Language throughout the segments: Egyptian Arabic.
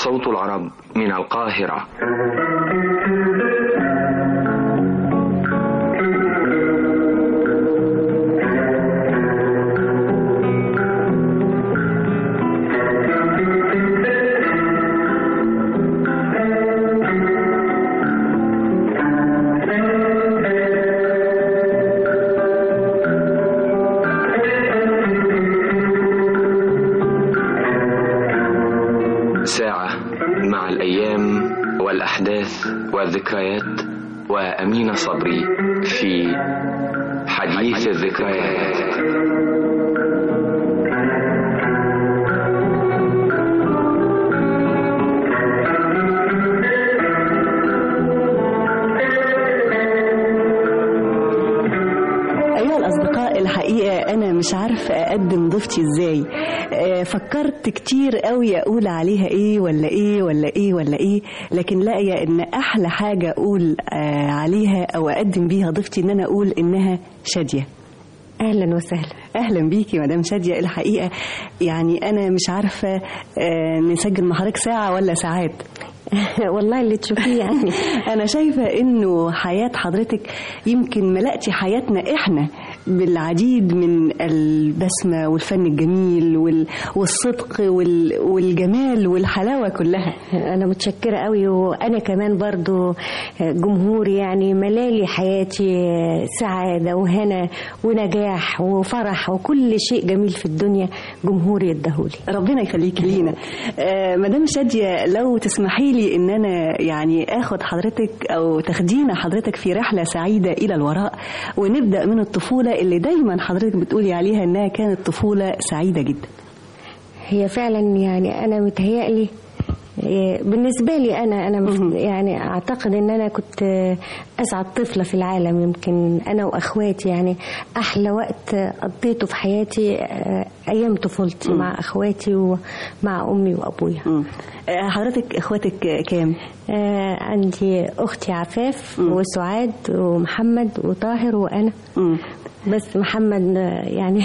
صوت العرب من القاهرة ساعة مع الأيام والأحداث والذكريات وأمين صبري في حديث الذكريات أيها الأصدقاء الحقيقة أنا مش عارفة أقدم ضيفتي إزاي آه، فكرت كتير قوي أقول عليها إيه ولا إيه ولا إيه ولا إيه لكن لاقية إن أحلى حاجة أقول آه، عليها أو أقدم بيها ضيفتي إن أنا أقول إنها شادية اهلا وسهلا اهلا بيكي مدام شاديه الحقيقه يعني انا مش عارفه آه، نسجل مع حضرتك ساعه ولا ساعات والله اللي تشوفيه يعني انا شايفه انه حياه حضرتك يمكن ملأتي حياتنا احنا بالعديد من البسمه والفن الجميل وال- والصدق وال- والجمال والحلاوه كلها انا متشكره قوي وانا كمان برضو جمهوري يعني ملالي حياتي سعاده وهنا ونجاح وفرح وكل شيء جميل في الدنيا جمهوري اداهولي ربنا يخليكي لينا آه، مدام شادية لو تسمحي لي ان انا يعني اخد حضرتك او تاخدينا حضرتك في رحلة سعيدة الى الوراء ونبدأ من الطفولة اللي دايما حضرتك بتقولي عليها انها كانت طفولة سعيدة جدا هي فعلا يعني انا متهيألي إيه، بالنسبة لي أنا أنا مف- يعني أعتقد إن أنا كنت أسعد طفلة في العالم يمكن أنا وأخواتي يعني أحلى وقت قضيته في حياتي آه، أيام طفولتي مع أخواتي ومع أمي وأبويا مم. آه، حضرتك اخواتك كام آه، عندي أختي عفاف وسعاد ومحمد وطاهر وأنا مم. بس محمد آه، يعني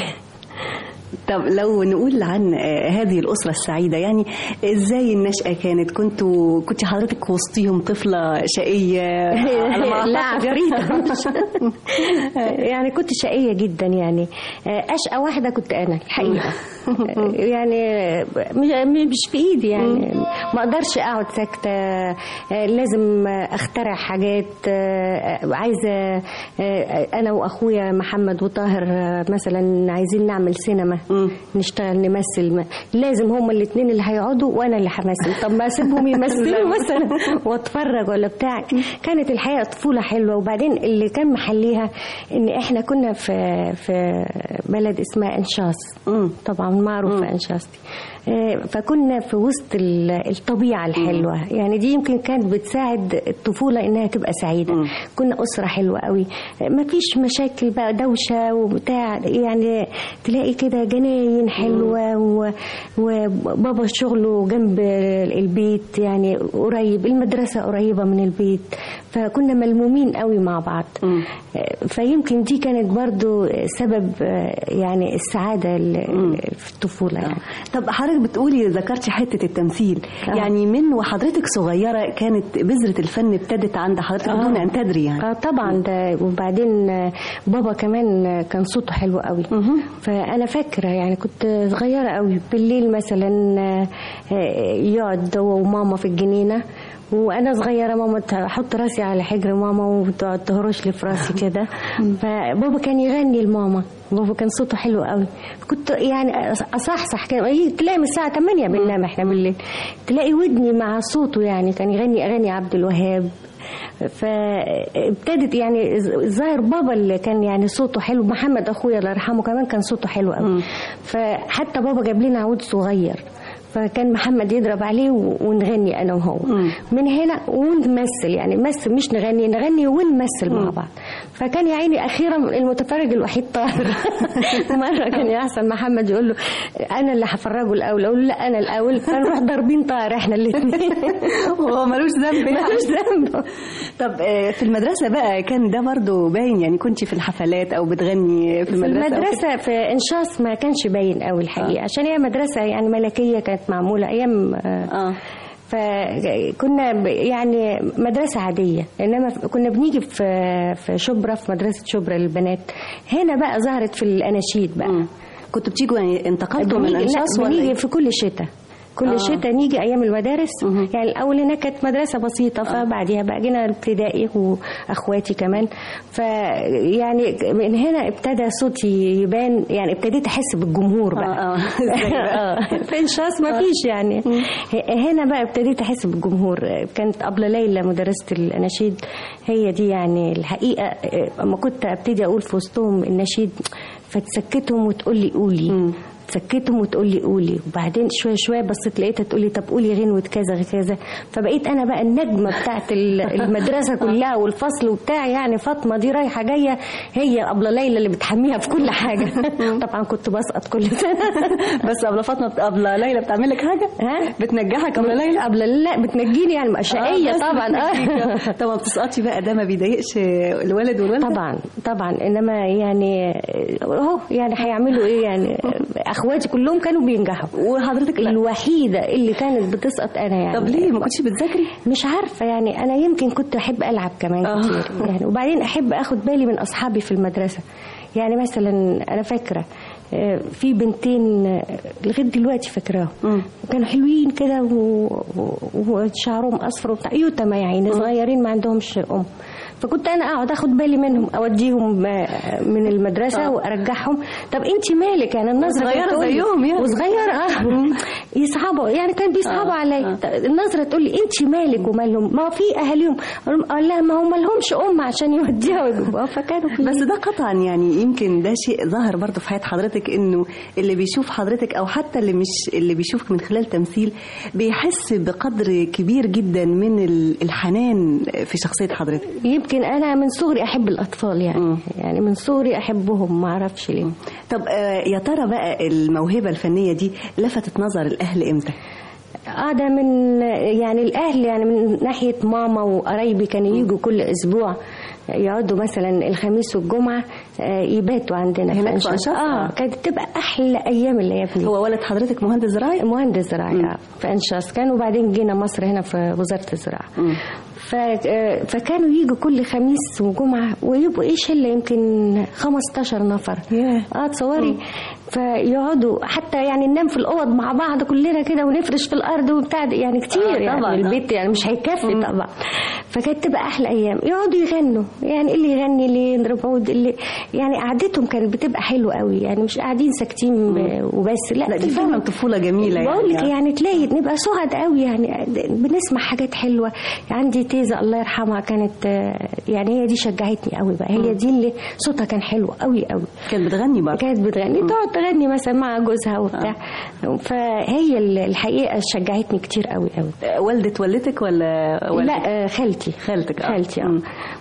طب لو نقول عن آه، هذه الأسرة السعيدة يعني ازاي النشأة كانت كنتوا كنت حضرتك وسطيهم طفلة شقية على ما لا أعتقد. عفريتة يعني كنت شقية جدا يعني أشقى واحدة كنت أنا الحقيقة يعني مش- مش في إيدي يعني ما أقدرش أقعد ساكتة لازم أخترع حاجات عايزة أنا وأخويا محمد وطاهر مثلا عايزين نعمل سينما نشتغل نمثل لازم هما الاثنين اللي هيقعدوا وأنا اللي همثل طب ما أسيبهم يمثلوا مثلا واتفرج ولا بتاع كانت الحقيقه طفوله حلوه وبعدين اللي كان محليها ان احنا كنا في في بلد اسمها انشاص طبعا معروفه انشاص دي آه، فكنا في وسط ال- الطبيعه الحلوه يعني دي يمكن كانت بتساعد الطفوله انها تبقى سعيده كنا اسره حلوه قوي ما فيش مشاكل بقى دوشه وبتاع يعني تلاقي كده جناين حلوه و- وبابا شغله جنب البيت يعني قريب المدرسه قريبه من البيت فكنا ملمومين قوي مع بعض فيمكن دي كانت برضو سبب يعني السعاده ال- في الطفوله يعني طب حضرتك بتقولي ذكرتي حتة التمثيل آه. يعني من وحضرتك صغيرة كانت بذرة الفن ابتدت عند حضرتك آه. دون أن تدري يعني اه طبعا ده وبعدين آه، بابا كمان آه، كان صوته حلو قوي فانا فاكره يعني كنت صغيره قوي بالليل مثلا آه، آه، يقعد هو وماما في الجنينه وانا صغيره ماما تحط راسي على حجر ماما وتقعد تهرش لي في راسي كده فبابا كان يغني لماما بابا كان صوته حلو قوي كنت يعني اصحصح كده إيه، تلاقي من الساعه 8 بننام احنا بالليل تلاقي ودني مع صوته يعني كان يغني اغاني عبد الوهاب فابتدت يعني ظاهر بابا اللي كان يعني صوته حلو محمد اخويا الله يرحمه كمان كان صوته حلو قوي فحتى بابا جاب لنا عود صغير فكان محمد يضرب عليه و- ونغني انا وهو من هنا ونمثل يعني نمثل مش نغني نغني ونمثل مع بعض فكان يا عيني اخيرا المتفرج الوحيد طاهر مره كان يحصل محمد يقول له انا اللي هفرجه الاول اقول له لا انا الاول فنروح ضاربين طاهر احنا الاثنين هو ملوش ذنب يعني. ملوش ذنب طب آه، في المدرسة بقى كان ده برضو باين يعني كنت في الحفلات أو بتغني في في المدرسة أو كده؟ المدرسة في إنشاص ما كانش باين قوي الحقيقة عشان هي مدرسة يعني ملكية كانت معمولة أيام آه اه فكنا ب- يعني مدرسة عادية إنما ف- كنا بنيجي في في شبرا في مدرسة شبرا للبنات هنا بقى ظهرت في الأناشيد بقى كنتوا بتيجوا يعني انتقلتوا من بنيجي- انشاص لا ولا بنيجي إيه؟ في كل شتاء كل آه. آه. شتاء نيجي ايام المدارس مهم. يعني الاول هناك كانت مدرسه بسيطه فبعديها بقى جينا ابتدائي واخواتي كمان فيعني من هنا ابتدى صوتي يبان يعني ابتديت احس بالجمهور بقى آه، آه. إزاي بقى؟ آه. في انشاص ما فيش يعني ه- هنا بقى ابتديت احس بالجمهور كانت ابله ليلى مدرسه الاناشيد هي دي يعني الحقيقه اما كنت ابتدي اقول في وسطهم النشيد فتسكتهم وتقول لي قولي تسكتهم وتقول لي قولي وبعدين شويه شويه بصيت لقيتها تقول لي طب قولي غنوه كذا كذا فبقيت انا بقى النجمه بتاعت ال- المدرسه كلها والفصل وبتاع يعني فاطمه دي رايحه جايه هي ابله ليلى اللي بتحميها في كل حاجه طبعا كنت بسقط كل سنه بس قبل فاطمه قبل ليلى بتعمل لك حاجه؟ ها بتنجحك قبل ليلى؟ قبل لا بتنجيني يعني شقيه بس طبعا بتنجيك. اه طبعا بتسقطي بقى ده ما بيضايقش الولد والوالده؟ طبعا طبعا انما يعني اهو يعني هيعملوا ايه يعني اخواتي كلهم كانوا بينجحوا وحضرتك لا الوحيده اللي كانت بتسقط انا يعني طب ليه ما كنتش بتذاكري؟ مش عارفه يعني انا يمكن كنت احب العب كمان آه. كتير يعني وبعدين احب اخد بالي من اصحابي في المدرسه يعني مثلا انا فاكره آه، في بنتين آه، لغايه دلوقتي فاكراهم مم. كانوا حلوين كده و- و- وشعرهم اصفر وبتاع يتامى يا عيني صغيرين ما عندهمش ام فكنت انا اقعد اخد بالي منهم اوديهم آه، من المدرسه آه. وارجعهم طب انت مالك يعني النظره وصغيرة كانت تقول لي- زيهم يعني. وصغيره اه يصعبوا يعني كان بيصعبوا آه، عليا آه. النظره تقول لي انت مالك ومالهم ما هو في اهاليهم أقول لهم، قال لها ما هم لهمش ام عشان يوديها ويجيبوها فكانوا في بس ده قطعا يعني يمكن ده شيء ظاهر برضه في حياه حضرتك انه اللي بيشوف حضرتك او حتى اللي مش اللي بيشوفك من خلال تمثيل بيحس بقدر كبير جدا من ال- الحنان في شخصيه حضرتك يمكن انا من صغري احب الاطفال يعني مم. يعني من صغري احبهم ما اعرفش ليه طب آه، يا ترى بقى الموهبه الفنيه دي لفتت نظر الاهل امتى؟ اه ده من يعني الاهل يعني من ناحيه ماما وقرايبي كانوا يجوا كل اسبوع يقعدوا مثلا الخميس والجمعه آه، يباتوا عندنا هناك في أنشاط. أنشاط؟ اه كانت تبقى احلى ايام اللي يا ابني هو ولد حضرتك مهندس زراعي؟ مهندس زراعي آه، في انشاص كان وبعدين جينا مصر هنا في وزاره الزراعه مم. ف... آه، فكانوا يجوا كل خميس وجمعه ويبقوا ايه شله يمكن 15 نفر ياه. اه تصوري فيقعدوا حتى يعني ننام في الاوض مع بعض كلنا كده ونفرش في الارض وبتاع ده، يعني كتير آه، يعني طبعاً، آه. البيت يعني مش هيكفي طبعا فكانت تبقى احلى ايام يقعدوا يغنوا يعني اللي يغني اللي يضرب عود اللي يعني قعدتهم كانت بتبقى حلوه قوي يعني مش قاعدين ساكتين ب- وبس لا, لا دي فعلا طفوله جميله بقول لك يعني يعني تلاقي نبقى سعد قوي يعني بنسمع حاجات حلوه عندي تيزه الله يرحمها كانت آه، يعني هي دي شجعتني قوي بقى هي دي اللي صوتها كان حلو قوي قوي كانت بتغني برضه كانت بتغني تقعد تغني مثلا مع جوزها وبتاع فهي الحقيقه شجعتني كتير قوي قوي آه، والدة والدتك ولا والدك؟ لا آه، خالتي خالتك آه. خالتي اه مم.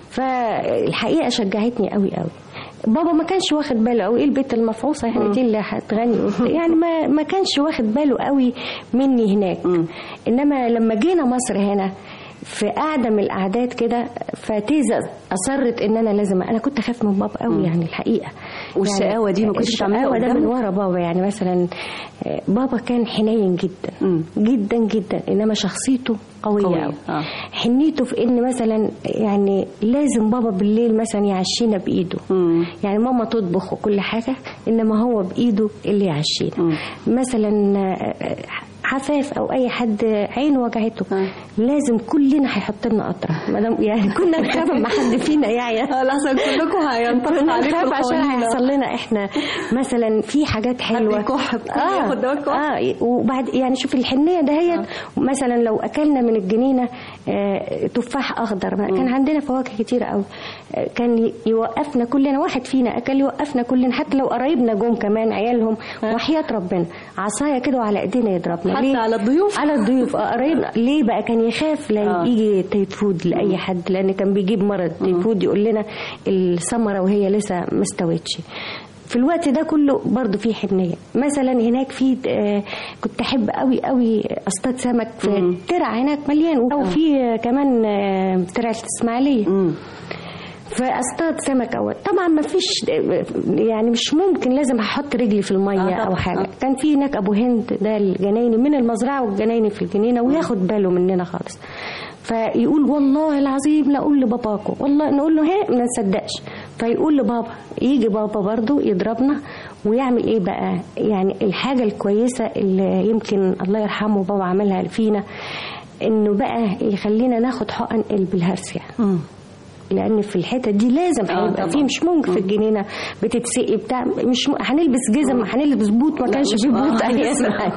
فالحقيقه شجعتني قوي قوي بابا ما كانش واخد باله قوي ايه البنت المفعوصه يعني دي اللي هتغني وبتاع. يعني ما ما كانش واخد باله قوي مني هناك مم. انما لما جينا مصر هنا في قعده من القعدات كده فتيزة اصرت ان انا لازم انا كنت اخاف من بابا قوي يعني الحقيقه والشقاوة دي ما كنتش بتعمليها الشقاوة ده قدامه؟ من ورا بابا يعني مثلا آه، بابا كان حنين جدا مم. جدا جدا انما شخصيته قويه قوية، قوي آه. حنيته في ان مثلا يعني لازم بابا بالليل مثلا يعشينا بايده مم. يعني ماما تطبخ وكل حاجه انما هو بايده اللي يعشينا مثلا آه، حفاف او اي حد عينه وجعته آه. لازم كلنا هيحط لنا قطره ما دام- يعني كنا نخاف ما حد فينا يعيا اه لحسن كلكم هينطبق كنا عليكم نخاف عشان القوانين هيحصل لنا احنا مثلا في حاجات حلوه يكح، ياخد دواء كح. اه وبعد يعني شوف الحنيه دهيت مثلا لو اكلنا من الجنينه آه تفاح اخضر بقى. كان عندنا فواكه كتير قوي آه كان ي- يوقفنا كلنا واحد فينا اكل يوقفنا كلنا حتى لو قرايبنا جم كمان عيالهم وحياه ربنا عصايه كده وعلى ايدينا يضربنا حتى ليه؟ على الضيوف؟ على الضيوف اه قرايبنا ليه بقى كان يخاف لا آه. يجي تيفود لاي حد لان كان بيجيب مرض تيفود يقول لنا الثمره وهي لسه ما استوتش في الوقت ده كله برضه في حنيه مثلا هناك في آه، كنت احب قوي قوي اصطاد سمك في ترع هناك مليان وفي آه، كمان آه، ترعه الاسماعيليه مم. فاصطاد سمك اول طبعا ما فيش يعني مش ممكن لازم احط رجلي في الميه آه طبعاً. او حاجه آه. كان في هناك ابو هند ده الجنايني من المزرعه والجنايني في الجنينه وياخد باله مننا خالص فيقول والله العظيم لا اقول لباباكم والله نقول له هي ما نصدقش فيقول لبابا يجي بابا برضو يضربنا ويعمل ايه بقى يعني الحاجه الكويسه اللي يمكن الله يرحمه بابا عملها فينا انه بقى يخلينا ناخد حقن قلب الهرسيا مم. لان في الحته دي لازم آه، هيبقى طبعاً. في مش ممكن في الجنينه بتتسقي بتاع مش م... هنلبس جزم هنلبس بوت ما كانش مش- في آه، بوت ايام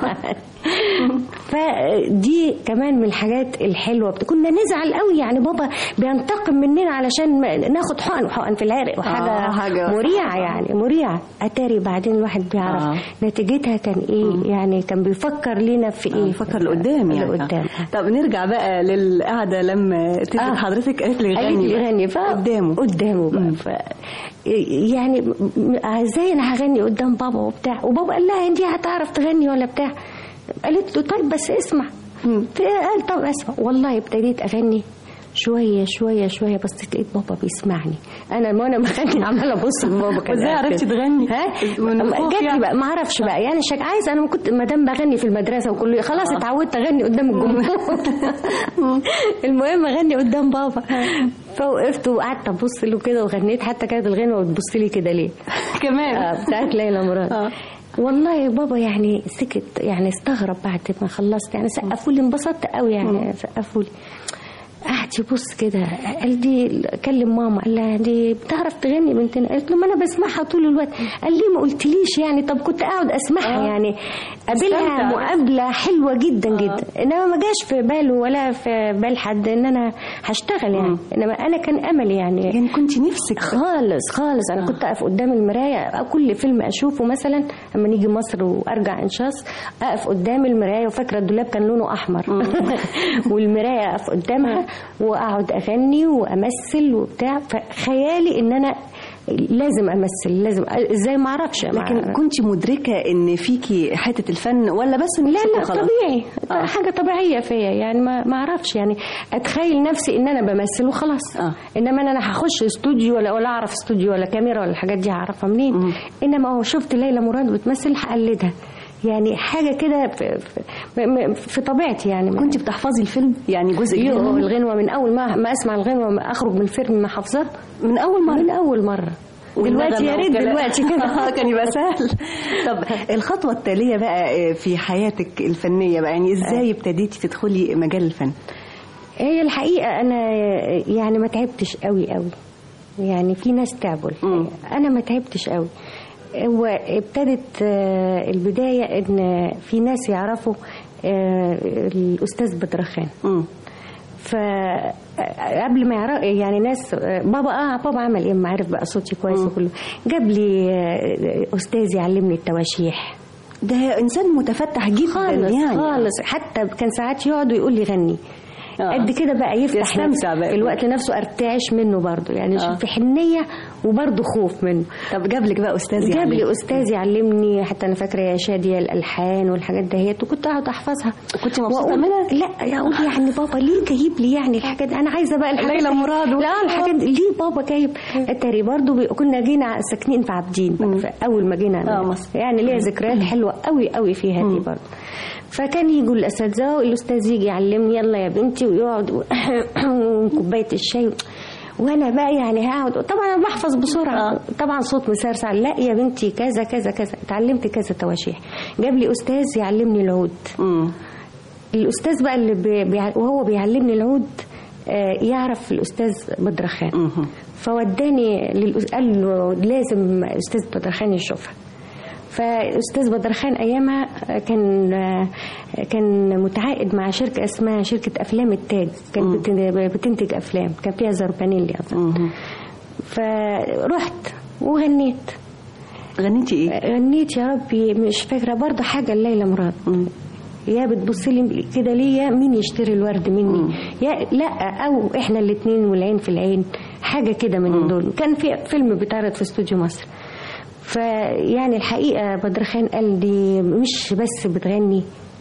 فدي كمان من الحاجات الحلوه بت- كنا نزعل قوي يعني بابا بينتقم مننا علشان ما- ناخد حقن وحقن في العرق وحاجه آه، حاجة مريعه يعني مريعه اتاري بعدين الواحد بيعرف آه. نتيجتها كان ايه يعني كان بيفكر لنا في ايه فكر لقدام يعني لقدام طب نرجع بقى للقعده لما تيجي آه. حضرتك قالت لي قالت غني لي بقى. غني ف قدامه قدامه بقى ف يعني م- م- ازاي انا هغني قدام بابا وبتاع وبابا قال لها انت هتعرف تغني ولا بتاع قالت له طيب بس اسمع قال طب اسمع والله ابتديت اغني شويه شويه شويه بس لقيت بابا بيسمعني انا ما انا بغني عماله ابص لبابا كان وإزاي قاعد عرفتي كده. تغني؟ ها من الخوف جات لي يعني؟ بقى ما اعرفش بقى يعني شك عايز انا ما كنت ما دام بغني في المدرسه وكله خلاص اتعودت اغني قدام الجمهور المهم اغني قدام بابا فوقفت وقعدت ابص له كده وغنيت حتى كانت الغنوه بتبص لي كده ليه كمان آه، بتاعت ليلى مراد آه. والله بابا يعني سكت يعني استغرب بعد ما خلصت يعني سقفوا لي انبسطت قوي يعني سقفوا لي قعد يبص كده قال دي كلم ماما قال لها دي بتعرف تغني بنتنا قالت له ما انا بسمعها طول الوقت قال لي ما قلتليش يعني طب كنت اقعد اسمعها آه. يعني استمتع. قابلها مقابله حلوه جدا جدا انما ما جاش في باله ولا في بال حد ان انا هشتغل يعني انما انا كان املي يعني يعني كنت نفسك خالص خالص انا كنت اقف قدام المرايه كل فيلم اشوفه مثلا اما نيجي مصر وارجع انشاص اقف قدام المرايه وفاكره الدولاب كان لونه احمر والمرايه اقف قدامها واقعد اغني وامثل وبتاع فخيالي ان انا لازم امثل لازم ازاي ما اعرفش لكن كنت مدركه ان فيكي حته الفن ولا بس لا نفسك لا وخلاص؟ طبيعي آه. حاجه طبيعيه فيا يعني ما ما اعرفش يعني اتخيل نفسي ان انا بمثل وخلاص آه. انما انا هخش استوديو ولا ولا اعرف استوديو ولا كاميرا ولا الحاجات دي هعرفها منين مم. انما هو شفت ليلى مراد بتمثل هقلدها يعني حاجه كده في, في, م- في طبيعتي يعني كنت بتحفظي الفيلم يعني جزء كبير يو منه؟ الغنوه من اول ما ما اسمع الغنوه ما اخرج من الفيلم ما حافظاه من اول مره من اول مره دلوقتي يا ريت والنغمة دلوقتي والكلام. كده كان يبقى سهل طب الخطوه التاليه بقى في حياتك الفنيه بقى يعني ازاي ابتديتي تدخلي مجال الفن هي الحقيقة أنا يعني ما تعبتش قوي قوي يعني في ناس تعبوا الحقيقة. أنا ما تعبتش قوي هو ابتدت آه، البداية إن في ناس يعرفوا آه، الأستاذ بدرخان مم. فقبل ما يعرف يعني ناس بابا اه بابا عمل ايه ما عرف بقى صوتي كويس وكله جاب لي آه، استاذ يعلمني التواشيح ده انسان متفتح جدا خالص يعني خالص حتى كان ساعات يقعد ويقول لي غني آه. قد كده بقى يفتح يستمتع نفسه. بقى. في الوقت نفسه ارتعش منه برضه يعني آه. في حنيه وبرضه خوف منه طب جاب لك بقى استاذ جاب يعني لي استاذ يعلمني حتى انا فاكره يا شاديه الالحان والحاجات دهيت وكنت اقعد احفظها كنت مبسوطة وأقول- منها؟ لا اقول يعني بابا ليه جايب لي يعني الحاجات دي؟ انا عايزه بقى الحاجات ليلى دي. مراد و- لا الحاجات دي. ليه بابا جايب اتاري برضه بي... كنا جينا ساكنين في عابدين بقى في اول ما جينا آه، مصر. يعني ليا ذكريات حلوه قوي قوي فيها دي برضه فكان يجوا الاساتذه والاستاذ يجي يعلمني يلا يا بنتي ويقعد كوبايه الشاي وانا بقى يعني هقعد طبعا انا بحفظ بسرعه آه. طبعا صوت مسرسع لا يا بنتي كذا كذا كذا اتعلمت كذا تواشيح جاب لي استاذ يعلمني العود مم. الاستاذ بقى اللي بي بيع- وهو بيعلمني العود آه، يعرف الاستاذ بدرخان مهم. فوداني للأس... قال له لازم استاذ بدرخان يشوفها فاستاذ بدرخان ايامها كان كان متعاقد مع شركه اسمها شركه افلام التاج كانت بت- بتنتج افلام كان فيها زربانيلي اظن مهم. فرحت وغنيت غنيتي ايه؟ غنيت يا ربي مش فاكره برضه حاجه الليله مراد يا بتبص لي كده ليه يا مين يشتري الورد مني يا لا او احنا الاثنين والعين في العين حاجه كده من دول كان في فيلم بيتعرض في استوديو مصر فيعني الحقيقه بدرخان قال دي مش بس بتغني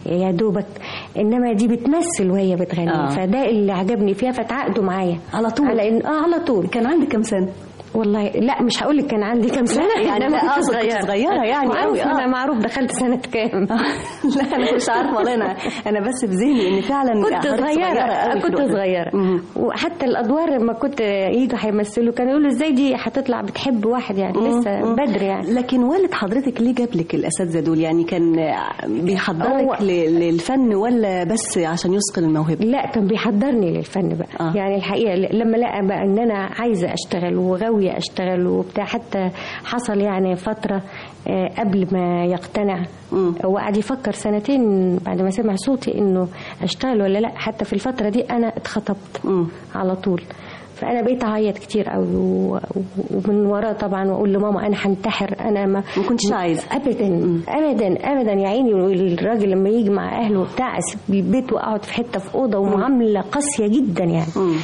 يا دوبك انما دي بتمثل وهي بتغني آه. فده اللي عجبني فيها فتعاقدوا معايا على طول؟ على إن اه على طول كان عندك كام سنه والله لا مش هقول لك كان عندي كام سنه يعني إنما لا، كنت أقصد كنت صغيرة يعني معروف أوي، آه. انا معروف دخلت سنه كام لا انا مش عارفه والله انا انا بس في ذهني ان فعلا كنت حضرتك صغيرة أوي في كنت الوقت ده. صغيرة مم. وحتى الأدوار لما كنت يجوا هيمثلوا كانوا يقولوا ازاي دي هتطلع بتحب واحد يعني لسه مم. بدري يعني لكن والد حضرتك ليه جاب لك الاساتذه دول يعني كان بيحضرك هو- ل- للفن ولا بس عشان يثقل الموهبه لا كان بيحضرني للفن بقى آه. آه. يعني الحقيقه ل- لما لقى بقى ان انا عايزه اشتغل وغاويه اشتغل وبتاع حتى حصل يعني فتره آه، قبل ما يقتنع مم. هو قعد يفكر سنتين بعد ما سمع صوتي انه اشتغل ولا لا حتى في الفتره دي انا اتخطبت مم. على طول فانا بقيت اعيط كتير قوي و- و- ومن وراه طبعا واقول لماما انا هنتحر انا ما ما كنتش عايزة. ابدا ابدا ابدا يا عيني الراجل لما يجي مع اهله وبتاع اسيب البيت واقعد في حته في اوضه ومعامله قاسيه جدا يعني مم.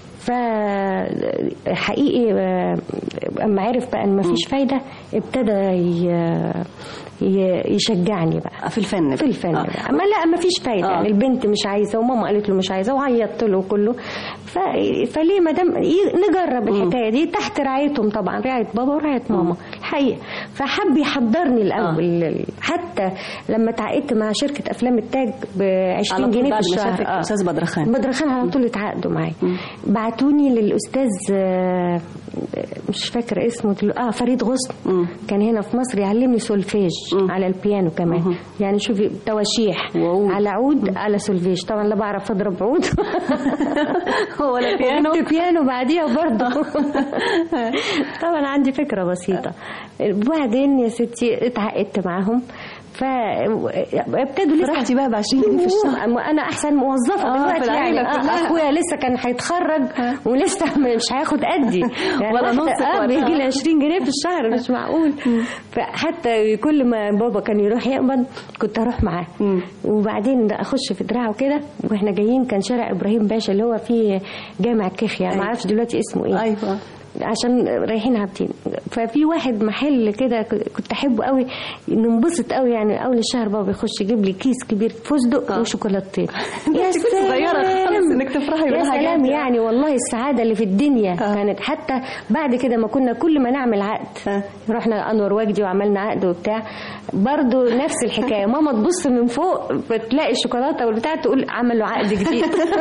فحقيقي آه، اما عرف بقى ان مفيش فايده ابتدى ي- ي- يشجعني بقى في الفن في الفن آه. بقى اما لا ما فيش فايده آه. يعني البنت مش عايزه وماما قالت له مش عايزه وعيطت له كله ف... فليه ما دام ي- نجرب الحكايه دي تحت رعايتهم طبعا رعايه بابا ورعايه ماما الحقيقه فحب يحضرني الاول حتى لما اتعاقدت مع شركه افلام التاج ب 20 على طول جنيه بعد في ما الشهر شافك أستاذ بدرخان. بدرخان على طول اتعاقدوا معايا بعتوني للاستاذ آه، مش فاكره اسمه دلوقتي اه فريد غصن مم. كان هنا في مصر يعلمني سولفيج على البيانو كمان يعني شوفي تواشيح وعود. على عود على سولفيج طبعا لا بعرف اضرب عود ولا بيانو وجبت بيانو بعديها برضه طبعا عندي فكره بسيطه وبعدين يا ستي اتعاقدت معاهم فابتدوا لسه فرحتي بقى ب 20 جنيه في الشهر أما انا احسن موظفه آه، دلوقتي في العيلة يعني آه، كلها. اخويا لسه كان هيتخرج ولسه مش هياخد قدي يعني ولا واحدة- نص اه ولا- بيجي لي 20 جنيه في الشهر مش معقول فحتى كل ما بابا كان يروح يقبض كنت اروح معاه مم. وبعدين اخش في دراعه كده واحنا جايين كان شارع ابراهيم باشا اللي هو فيه جامع كيخيا ما اعرفش دلوقتي اسمه ايه ايوه عشان رايحين هابطين ففي واحد محل كده ك- كنت احبه قوي ننبسط قوي يعني اول الشهر بابا يخش يجيب لي كيس كبير فستق آه. وشوكولاتتين يا كنت صغيرة خالص إنك تفرحي يا بالحاجات سلام دي. يعني والله السعاده اللي في الدنيا آه. كانت حتى بعد كده ما كنا كل ما نعمل عقد آه. رحنا انور وجدي وعملنا عقد وبتاع برضو نفس الحكايه ماما تبص من فوق بتلاقي الشوكولاته والبتاع تقول عملوا عقد جديد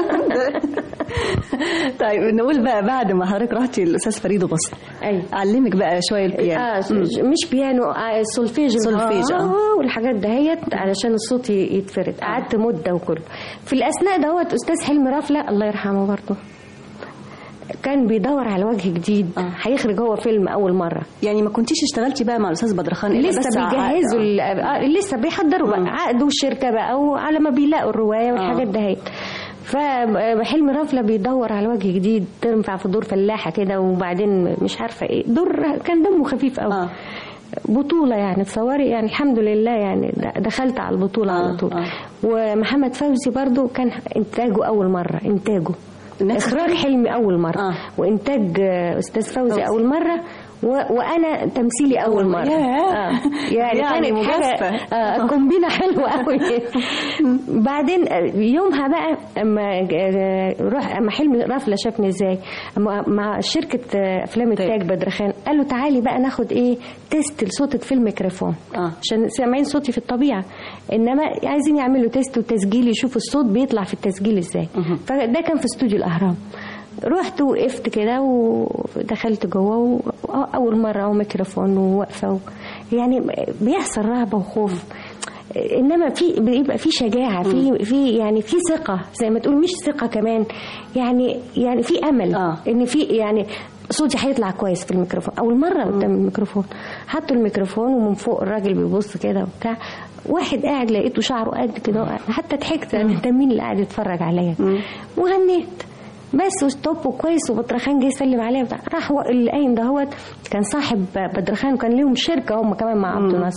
طيب نقول بقى بعد ما حضرتك رحتي للاستاذ فريد غصن ايوه علمك بقى شويه البيانو اه مش بيانو آه سولفيج سولفيج، آه. اه والحاجات دهيت علشان الصوت ي- يتفرد قعدت مده وكله في الاثناء دوت استاذ حلمي رافله الله يرحمه برضه كان بيدور على وجه جديد آه. هيخرج هو فيلم اول مره يعني ما كنتيش اشتغلتي بقى مع الاستاذ بدرخان إلا لسه بس بيجهزوا عقد. ال- آه لسه بيحضروا بقى عقد والشركه بقى وعلى ما بيلاقوا الروايه والحاجات دهيت فحلمي رافله بيدور على وجه جديد تنفع في دور فلاحه كده وبعدين مش عارفه ايه دور كان دمه خفيف قوي آه. بطولة يعني تصوري يعني الحمد لله يعني د- دخلت على البطولة آه، على طول آه. ومحمد فوزي برضو كان انتاجه أول مرة انتاجه نفس إخراج حلمي أول مرة آه. وإنتاج آه، أستاذ فوزي فوزي. أول مرة و... وأنا تمثيلي أول مرة ياه. آه. يعني, يعني كانت حاجة مجازفة. آه كومبينة حلوة قوي بعدين آه، يومها بقى اما آه، روح اما حلمي رافله شافني ازاي أما مع شركه آه، افلام التاج بدرخان قال له تعالي بقى ناخد ايه تيست لصوتك في الميكروفون آه. عشان سامعين صوتي في الطبيعه انما عايزين يعملوا تيست وتسجيل يشوفوا الصوت بيطلع في التسجيل ازاي فده كان في استوديو الاهرام رحت وقفت كده ودخلت جوه واول مره وميكروفون وواقفه و... يعني بيحصل رهبه وخوف انما في بيبقى في شجاعه في في يعني في ثقه زي ما تقول مش ثقه كمان يعني يعني في امل آه. ان في يعني صوتي هيطلع كويس في الميكروفون اول مره قدام الميكروفون حطوا الميكروفون ومن فوق الراجل بيبص كده وبتاع واحد قاعد لقيته شعره قد كده حتى ضحكت انا انت مين اللي قاعد يتفرج عليا وغنيت بس وستوب وكويس وبدرخان جه يسلم عليا بتاع راح و- اللي قايم دهوت كان صاحب بدرخان وكان ليهم شركه هم كمان مع عبد الناصر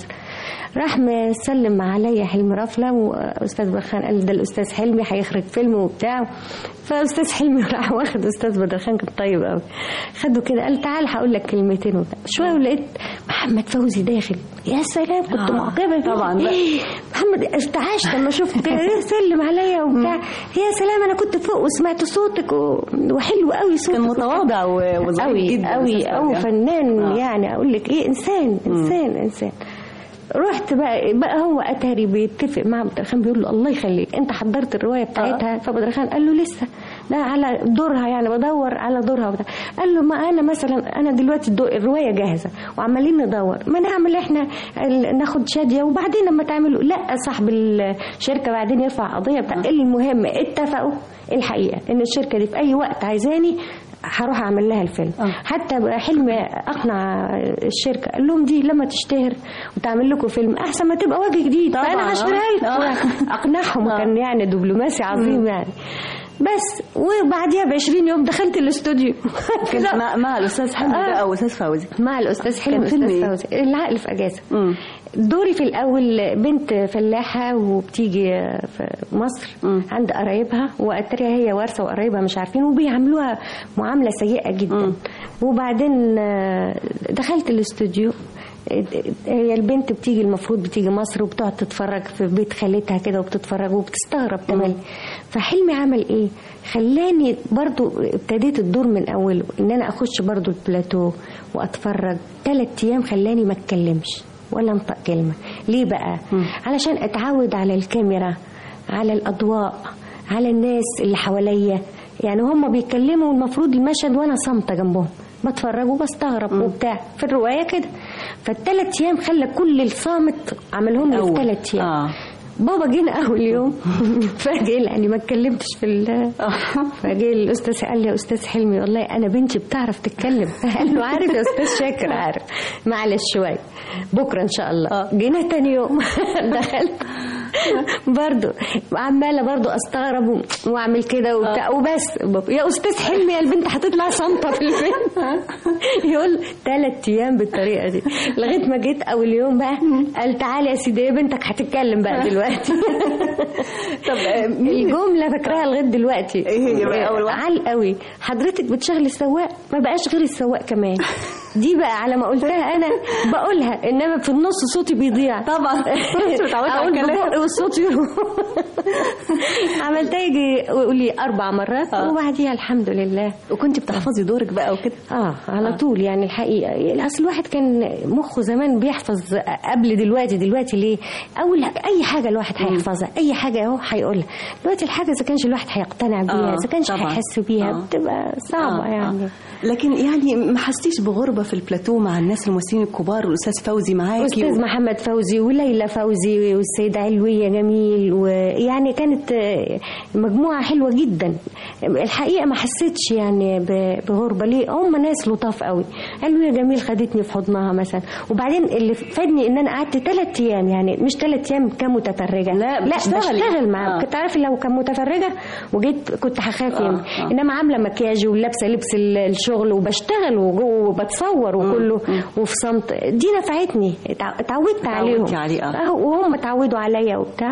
راح مسلم عليا حلمي رفله واستاذ برخان قال ده الاستاذ حلمي هيخرج فيلم وبتاع فاستاذ حلمي راح واخد استاذ بدرخان كان طيب قوي خده كده قال تعال هقول لك كلمتين وبتاع شويه ولقيت محمد فوزي داخل يا سلام كنت آه، معجبه بيه. طبعاً بقى. إيه، محمد ارتعشت لما شفت كده إيه، سلم عليا وبتاع يا سلام انا كنت فوق وسمعت صوتك و... وحلو قوي صوتك كان متواضع و- وظريف قوي جدا قوي أستاذ قوي فوزي. فنان آه. يعني اقول لك ايه انسان انسان انسان رحت بقى بقى هو اتاري بيتفق مع عبد الرحمن بيقول له الله يخليك انت حضرت الروايه بتاعتها فعبد الرحمن قال له لسه ده على دورها يعني بدور على دورها وبتاع قال له ما انا مثلا انا دلوقتي الدو- الروايه جاهزه وعمالين ندور ما نعمل احنا ال- ناخد شاديه وبعدين لما تعملوا لا صاحب الشركه بعدين يرفع قضيه بتاع المهم اتفقوا الحقيقه ان الشركه دي في اي وقت عايزاني هروح اعمل لها الفيلم آه. حتى بقى حلمي اقنع الشركه قال لهم دي لما تشتهر وتعمل لكم فيلم احسن ما تبقى وجه جديد طبعاً، فانا آه. هشتريها لكم آه. اقنعهم آه. كان يعني دبلوماسي عظيم يعني بس وبعديها ب 20 يوم دخلت الاستوديو كنت مع, مع الاستاذ حمدي آه. بقى واستاذ فوزي مع الاستاذ حلمي كان فيلم والاستاذ إيه؟ فوزي العقل في اجازه مم. دوري في الاول بنت فلاحه وبتيجي في مصر مم. عند قرايبها واتريها هي وارثه وقرايبها مش عارفين وبيعاملوها معامله سيئه جدا مم. وبعدين آه، دخلت الاستوديو هي البنت بتيجي المفروض بتيجي مصر وبتقعد تتفرج في بيت خالتها كده وبتتفرج وبتستغرب تمام فحلمي عمل ايه خلاني برضو ابتديت الدور من اوله ان انا اخش برضو البلاتو واتفرج ثلاث ايام خلاني ما اتكلمش ولا انطق كلمه ليه بقى علشان اتعود على الكاميرا على الاضواء على الناس اللي حواليا يعني هم بيتكلموا المفروض المشهد وانا صامته جنبهم بتفرج وبستغرب وبتاع في الروايه كده فالثلاث ايام خلى كل الصامت عملهم لي في أول. ثلاث ايام آه. بابا جينا اول يوم فجأة يعني ما اتكلمتش في ال فجه الاستاذ قال لي يا استاذ حلمي والله انا بنتي بتعرف تتكلم قال له عارف يا استاذ شاكر عارف معلش شويه بكره ان شاء الله آه. جينا تاني يوم دخلت برضو عماله برضو استغرب و- واعمل كده وبتاع وبس يا استاذ حلمي يا البنت هتطلع صامته في الفيلم يقول ثلاث ايام بالطريقه دي لغايه ما جيت اول يوم بقى قال تعالى يا سيدي يا بنتك هتتكلم بقى دلوقتي طب آه، مين الجمله فاكراها لغايه دلوقتي إيه هي بقى أول واحدة؟ عال قوي حضرتك بتشغل السواق ما بقاش غير السواق كمان دي بقى على ما قلتها انا بقولها انما في النص صوتي بيضيع طبعا كنت متعودة على اقول الكلام. ببقي والصوت يروح عملتها يجي قولي اربع مرات آه. وبعديها الحمد لله وكنت بتحفظي دورك بقى وكده اه على طول يعني الحقيقه اصل الواحد كان مخه زمان بيحفظ قبل دلوقتي دلوقتي ليه اول اي حاجه الواحد هيحفظها اي حاجه اهو هيقولها دلوقتي الحاجه اذا كانش الواحد هيقتنع بيها آه، اذا كانش طبعاً. هيحس بيها آه. بتبقى صعبه آه، يعني آه. لكن يعني ما حسيتيش بغربه في البلاتو مع الناس الممثلين الكبار والاستاذ فوزي معاكي استاذ محمد فوزي وليلى فوزي والسيده علويه جميل ويعني كانت آه، مجموعه حلوه جدا الحقيقه ما حسيتش يعني ب- بغربه ليه هم ناس لطاف قوي علويه جميل خدتني في حضنها مثلا وبعدين اللي فادني ان انا قعدت ثلاث ايام يعني مش ثلاث ايام كمتفرجه لا، لا بتشتغلي. بشتغل معاهم آه. كنت عارف لو كان متفرجه وجيت كنت هخاف آه، يعني آه. انما عامله مكياج ولابسه لبس ال- الشغل وبشتغل وجوه وبتصور وكله وفي صمت دي نفعتني اتع- اتعودت عليهم اتعودتي عليه، آه. اه وهم اتعودوا عليا وبتاع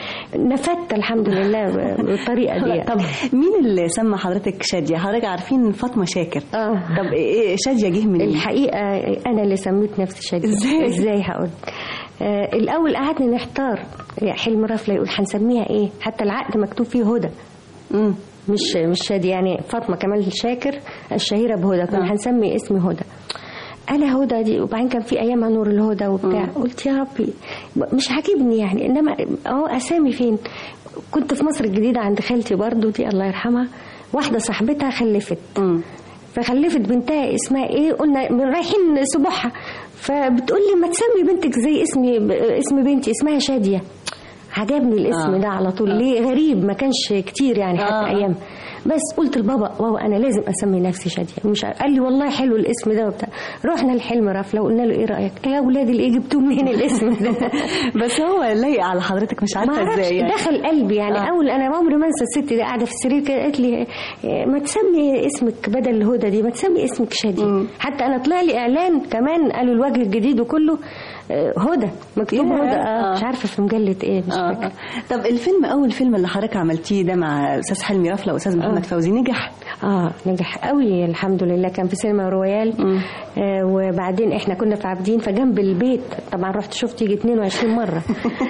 فنفدت الحمد لله ب- بالطريقه دي طب مين اللي سمى حضرتك شاديه حضرتك عارفين فاطمه شاكر اه طب ايه شاديه جه منين الحقيقه انا اللي سميت نفسي شاديه إزاي؟ ازاي هقول آه الاول قعدنا نحتار يا حلم رفله يقول هنسميها ايه حتى العقد مكتوب فيه هدى مم. مش مش شادي يعني فاطمه كمال شاكر الشهيره بهدى كنا آه. هنسمي اسمي هدى انا هدى دي وبعدين كان في ايامها نور الهدى وبتاع قلت يا ربي مش عاجبني يعني انما اهو اسامي فين كنت في مصر الجديده عند خالتي برضو دي الله يرحمها واحده صاحبتها خلفت مم. فخلفت بنتها اسمها ايه قلنا من رايحين سبوحها فبتقول لي ما تسمي بنتك زي اسمي اسم بنتي اسمها شاديه عجبني الاسم آه. ده على طول ليه غريب ما كانش كتير يعني حتى آه. ايام بس قلت لبابا بابا انا لازم اسمي نفسي شاديه مش عارف. قال لي والله حلو الاسم ده وبتاع رحنا لحلم رفله وقلنا له ايه رايك يا اولاد اللي جبتوه منين الاسم ده بس هو لايق على حضرتك مش ما عارفه اعرفش ازاي يعني. دخل قلبي يعني آه. آه. اول انا عمري ما انسى الست دي قاعده في السرير كده قالت لي إيه، ما تسمي اسمك بدل الهدى دي ما تسمي اسمك شادي مم. حتى انا طلع لي اعلان كمان قالوا الوجه الجديد وكله آه، هدى مكتوب ياه. هدى آه. آه. مش عارفه في مجله ايه مش آه. فاكره طب الفيلم اول فيلم اللي حضرتك عملتيه ده مع استاذ حلمي رفله واستاذ محمد فوزي نجح اه نجح قوي الحمد لله كان في سينما رويال آه وبعدين احنا كنا في عابدين فجنب البيت طبعا رحت شفت يجي 22 مره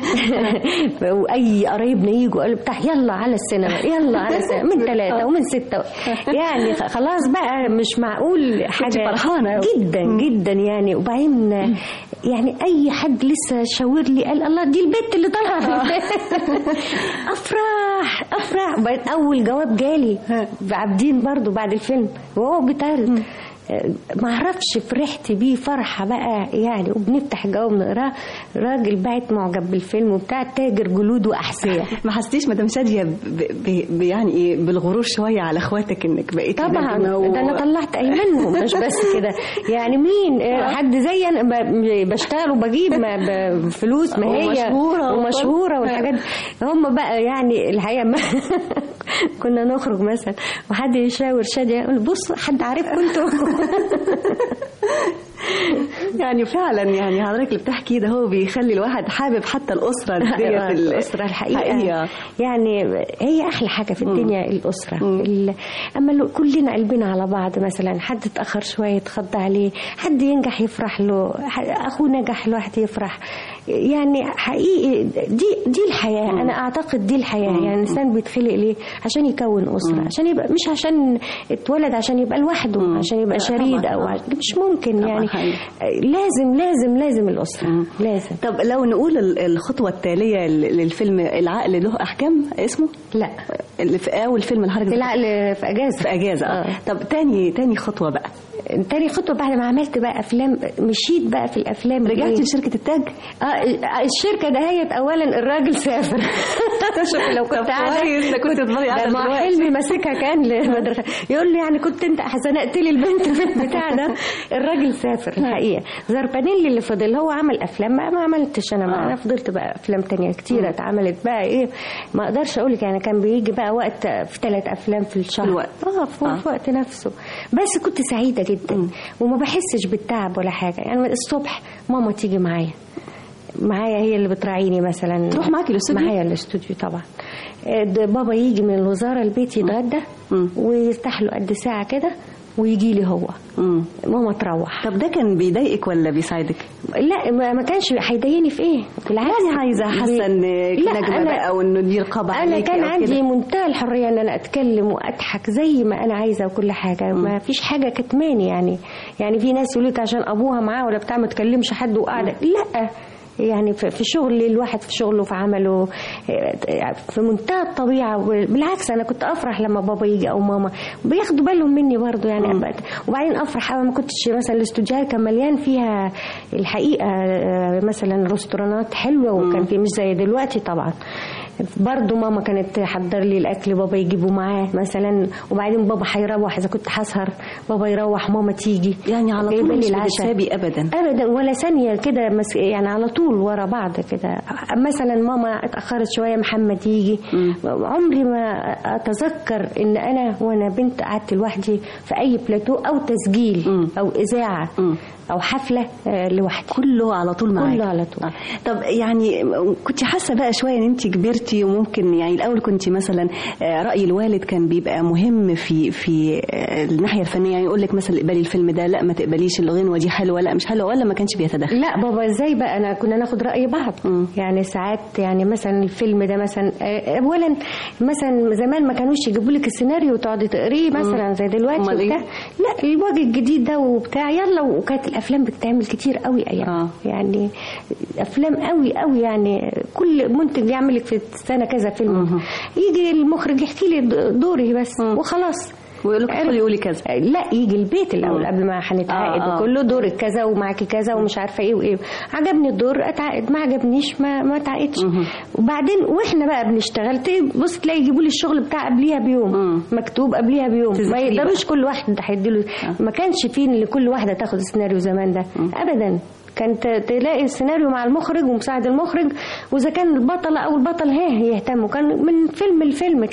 واي قرايبنا يجوا قالوا بتاع يلا على السينما يلا على السينما من ثلاثه ومن سته يعني خ- خلاص بقى مش معقول حاجه فرحانة أوي. جدا جدا يعني وبعدين يعني اي حد لسه شاور لي قال الله دي البت اللي طالعه في الفيلم. افرح افرح وبعدين اول جواب جالي عابدين برضو بعد الفيلم وهو بيتعرض ما اعرفش فرحت بيه فرحه بقى يعني وبنفتح الجواب نقراه راجل باعت معجب بالفيلم وبتاع تاجر جلود واحذيه ما حسيتيش مدام شاديه ب... ب... ب... يعني ايه بالغرور شويه على اخواتك انك بقيتي طبعا نجمة و... ده انا طلعت ايمانهم مش بس كده يعني مين آه، حد زي انا ب- بشتغل وبجيب ما ب- فلوس ما هي ومشهورة ومشهوره والحاجات دي. هم بقى يعني الحقيقه ما كنا نخرج مثلا وحد يشاور شاديه يقول بص حد عارفكم انتوا يعني فعلا يعني حضرتك اللي بتحكي ده هو بيخلي الواحد حابب حتى الاسره ديت ال- الأسرة الحقيقة حقيقة. يعني هي أحلى حاجة في الدنيا الأسرة ال- أما لو كلنا قلبنا على بعض مثلا حد اتأخر شوية يتخضى عليه حد ينجح يفرح له ح- أخوه نجح الواحد يفرح يعني حقيقي دي دي الحياة أنا أعتقد دي الحياة يعني الإنسان بيتخلق ليه عشان يكون أسرة عشان يبقى مش عشان اتولد عشان يبقى لوحده عشان يبقى لا، شريد طبعاً، أو طبعاً. عش- مش ممكن طبعاً يعني حقيقي. لازم لازم لازم الأسرة لازم طب لو نقول ال- الخطوه التاليه ل- للفيلم العقل له احكام اسمه لا اللي في اول فيلم اللي حضرتك العقل في اجازه في اجازه اه آه. طب تاني تاني خطوه بقى تاني خطوه بعد ما عملت بقى افلام مشيت بقى في الافلام رجعتي إيه؟ لشركه التاج اه الشركه دهيت اولا الراجل سافر شوف لو كنت قاعده كويس، ده كنت تفضلي قاعدة ده مع دلوقتي. حلمي ماسكها كان لبدر يقول لي يعني كنت انت حزنقت لي البنت في البتاع ده الراجل سافر الحقيقه زربانيلي اللي فضل هو عمل افلام ما, ما عملتش انا ما انا فضلت بقى افلام تانية كتيره اتعملت بقى ايه ما اقدرش اقول لك يعني كان بيجي بقى وقت في ثلاث افلام في الشهر في الوقت. اه في, آه. في وقت نفسه بس كنت سعيده جدا وما بحسش بالتعب ولا حاجه يعني الصبح ماما تيجي معايا معايا هي اللي بتراعيني مثلا تروح معاكي الاستوديو؟ معايا الاستوديو طبعا آه، ده بابا يجي من الوزاره البيت يتغدى مم. ويفتح له قد ساعه كده ويجي لي هو مم. ماما تروح طب ده كان بيضايقك ولا بيساعدك؟ لا ما ما كانش هيضايقني في ايه بالعكس يعني عايزه حاسه ان لا، نجمه أنا- بقى او انه دي رقابه انا عليكي كان أو عندي كده. منتهى الحريه ان انا اتكلم واضحك زي ما انا عايزه وكل حاجه ما فيش حاجه كتماني يعني يعني في ناس يقول لك عشان ابوها معاه ولا بتاع ما تكلمش حد وقاعده لا يعني في في شغل الواحد في شغله في عمله آه، في منتهى الطبيعه بالعكس انا كنت افرح لما بابا يجي او ماما بياخدوا بالهم مني برضه يعني وبعدين افرح أوي ما كنتش مثلا الاستوديوهات كان مليان فيها الحقيقه آه، مثلا ريستورانات حلوه وكان في مش زي دلوقتي طبعا برضه ماما كانت تحضر لي الاكل بابا يجيبه معاه مثلا وبعدين بابا هيروح اذا كنت هسهر بابا يروح ماما تيجي يعني على جايبة طول لي مش العشاء. بتسابي ابدا ابدا ولا ثانيه كده مس... يعني على طول ورا بعض كده مثلا ماما اتاخرت شويه محمد يجي عمري ما اتذكر ان انا وانا بنت قعدت لوحدي في اي بلاتو او تسجيل مم. او اذاعه مم. او حفله آه، لوحدي كله على طول معاك كله على طول. آه. طب يعني كنت حاسه بقى شويه ان انت كبرتي وممكن يعني الاول كنت مثلا آه، راي الوالد كان بيبقى مهم في في آه، الناحيه الفنيه يعني يقول لك مثلا اقبلي الفيلم ده لا ما تقبليش الغنوه دي حلوه لا مش حلوه ولا ما كانش بيتدخل لا بابا ازاي بقى انا كنا ناخد راي بعض مم. يعني ساعات يعني مثلا الفيلم ده مثلا آه، اولا مثلا زمان ما كانوش يجيبوا لك السيناريو وتقعدي تقريه مثلا زي دلوقتي أمال إيه؟ وبتاع لا الوجه الجديد ده وبتاع يلا وكانت الافلام بتتعمل كتير قوي ايام آه. يعني افلام قوي قوي يعني كل منتج يعمل لك في السنه كذا فيلم يجي المخرج يحكي لي دوري بس وخلاص ويقول لك ادخلي قولي كذا لا يجي البيت الاول مم. قبل ما هنتعاقد آه، آه. وكله دورك كذا ومعاكي كذا ومش عارفه ايه وايه عجبني الدور اتعاقد ما عجبنيش ما ما اتعاقدش مهم. وبعدين واحنا بقى بنشتغل ت- بص تلاقي يجيبوا لي الشغل بتاع قبليها بيوم مم. مكتوب قبليها بيوم ما تذاكريه يقدروش كل واحد هيديله ما كانش فيه ان كل واحده تاخد السيناريو زمان ده ابدا كانت تلاقي السيناريو مع المخرج ومساعد المخرج واذا كان البطله او البطل ها يهتموا كان من فيلم لفيلم كده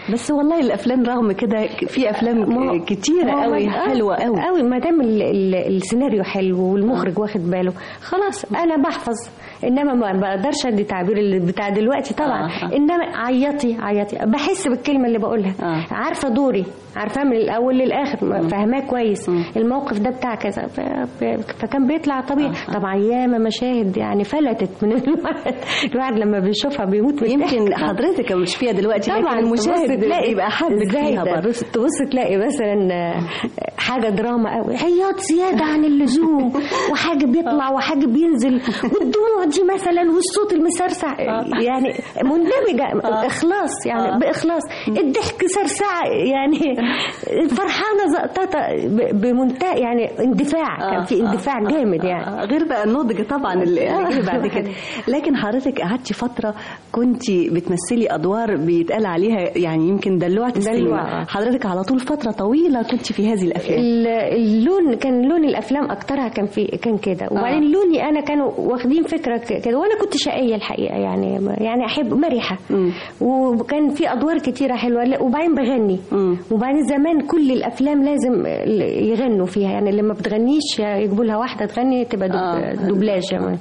بس والله الافلام رغم كده في افلام كتيره ما هو قوي ما- حلوه قوي قوي ما دام ال- ال- السيناريو حلو والمخرج واخد باله خلاص انا بحفظ انما ما بقدرش ادي تعبير اللي بتاع دلوقتي طبعا آه، آه. انما عيطي عيطي بحس بالكلمه اللي بقولها آه. عارفه دوري عارفاه من الاول للاخر فاهماه كويس الموقف ده بتاع كذا ف- ف- فكان بيطلع طبيعي طبعا ياما مشاهد يعني فلتت من الواحد الواحد لما بيشوفها بيموت من يمكن الضحك. حضرتك مش فيها دلوقتي طبعا لكن المشاهد تبص تلاقي يبقى حابب ازاي فيها ده؟ برضه بص تبص تلاقي مثلا آه، حاجه دراما قوي عياط زياده عن اللزوم وحاجه بيطلع وحاجه بينزل والدموع دي مثلا والصوت المسرسع يعني مندمجه اخلاص يعني باخلاص الضحك سرسعه يعني فرحانه زقططه ب- بمنتهى يعني اندفاع كان في اندفاع جامد يعني آه، غير بقى النضج طبعا اللي اللي جه بعد كده لكن حضرتك قعدتي فتره كنت بتمثلي ادوار بيتقال عليها يعني يمكن دلوعه السينما دلوعة. حضرتك على طول فتره طويله كنت في هذه الافلام ال- اللون كان لون الافلام اكترها كان في كان كده وبعدين لوني انا كانوا واخدين فكره ك- كده وانا كنت شقيه الحقيقه يعني يعني احب مرحه مم. وكان في ادوار كتيره حلوه لا، وبعدين بغني مم. وبعدين زمان كل الافلام لازم ال- يغنوا فيها يعني اللي ما بتغنيش يجيبوا لها واحده تغني تبقى دوب آه. دوبلاج يعني.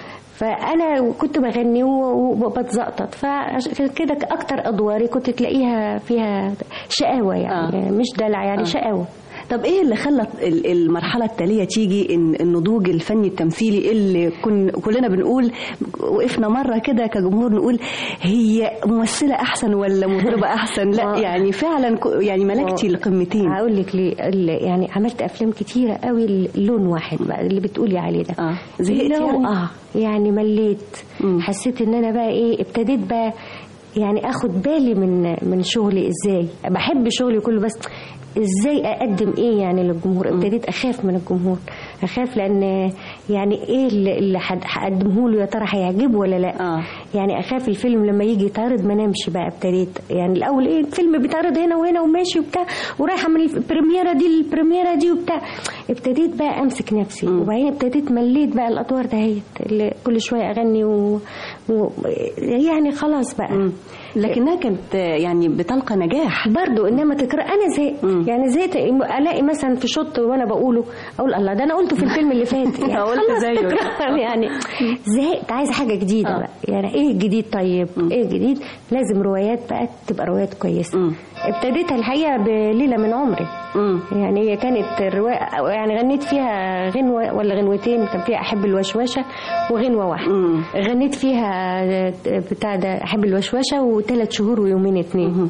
فانا كنت بغني و- وبتزقطط فعشان كده اكتر ادواري كنت تلاقيها فيها شقاوه يعني آه. مش دلع يعني آه. شقاوه طب ايه اللي خلى ال- المرحله التاليه تيجي ان النضوج الفني التمثيلي اللي كن كلنا بنقول وقفنا مره كده كجمهور نقول هي ممثله احسن ولا مطربه احسن لا آه. يعني فعلا ك- يعني ملكتي القمتين هقول لك ليه ال- يعني عملت افلام كتيره قوي لون واحد بقى اللي بتقولي عليه ده اه زهقت اللي هو- يعني اه يعني مليت مم. حسيت ان انا بقى ايه ابتديت بقى يعني اخد بالي من من شغلي ازاي بحب شغلي كله بس ازاي اقدم ايه يعني للجمهور ابتديت اخاف من الجمهور اخاف لان يعني ايه اللي اللي هد- هقدمه له يا ترى هيعجبه ولا لا آه. يعني اخاف الفيلم لما يجي يتعرض ما نامش بقى ابتديت يعني الاول ايه الفيلم بيتعرض هنا وهنا وماشي وبتاع ورايحه من البريميره دي للبريميره دي وبتاع ابتديت بقى امسك نفسي وبعدين ابتديت مليت بقى الادوار دهيت اللي كل شويه اغني و... و... يعني خلاص بقى لكنها كانت آه، يعني بتلقى نجاح برضو انما تكرار انا زهقت مم. يعني زهقت الاقي مثلا في شوط وانا بقوله اقول الله ده انا قلته في الفيلم اللي فات يعني قلت خلاص زيه. تكرار يعني زهقت عايزه حاجه جديده آه. بقى يعني ايه الجديد طيب ايه الجديد لازم روايات بقى تبقى روايات كويسه مم. ابتديتها الحقيقه بليله من عمري مم. يعني هي كانت الرواية يعني غنيت فيها غنوة ولا غنوتين كان فيها أحب الوشوشة وغنوة واحدة مم. غنيت فيها بتاع ده أحب الوشوشة وثلاث شهور ويومين اتنين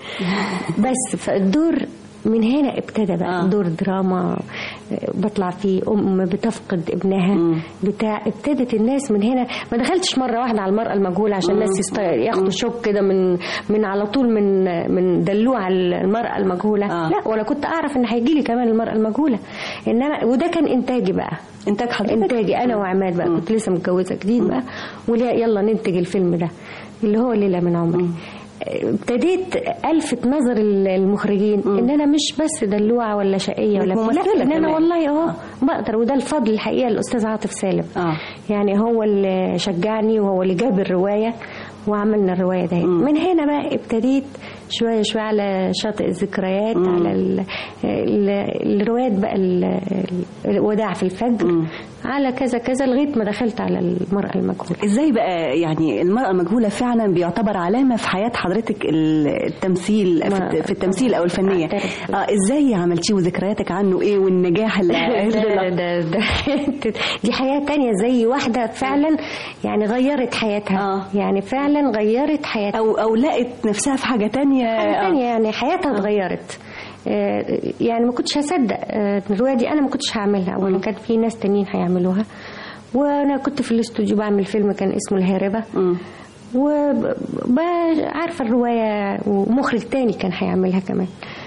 بس فالدور من هنا ابتدى بقى آه. آه. دور دراما آه، بطلع فيه ام بتفقد ابنها مم. بتاع ابتدت الناس من هنا ما دخلتش مره واحده على المراه المجهوله عشان الناس يست... ياخدوا شوك كده من من على طول من من دلوع المراه المجهوله آه. لا ولا كنت اعرف ان هيجي لي كمان المراه المجهوله انما وده كان انتاجي بقى انتاج حضرتك انتاجي انا وعماد بقى كنت لسه متجوزه جديد بقى ولا يلا ننتج الفيلم ده اللي هو ليله من عمري ابتديت الفت نظر المخرجين ان انا مش بس دلوعه ولا شقيه ولا إنك بتاع. ممثلة لا ان انا كمان. والله اهو بقدر وده الفضل الحقيقه الاستاذ عاطف سالم اه يعني هو اللي شجعني وهو اللي جاب الروايه وعملنا الروايه دي من هنا بقى ابتديت شويه شويه على شاطئ الذكريات على ال ال الروايات بقى ال- ال- الوداع في الفجر على كذا كذا لغايه ما دخلت على المراه المجهوله ازاي بقى يعني المرأة المجهولة فعلا بيعتبر علامة في حياة حضرتك التمثيل في, ما- الت- في التمثيل او الفنية أعترف. اه ازاي عملتيه وذكرياتك عنه ايه والنجاح اللي ده, ده, ده دي حياة تانية زي واحدة فعلا يعني غيرت حياتها آه. يعني فعلا غيرت حياتها او او لقت نفسها في حاجة تانية حاجة آه. تانية يعني حياتها اتغيرت آه، يعني ما كنتش هصدق آه، الرواية دي أنا ما كنتش هعملها ولا كان في ناس تانيين هيعملوها وأنا كنت في الاستوديو بعمل فيلم كان اسمه الهاربة مم. وعارفة الرواية ومخرج تاني كان هيعملها كمان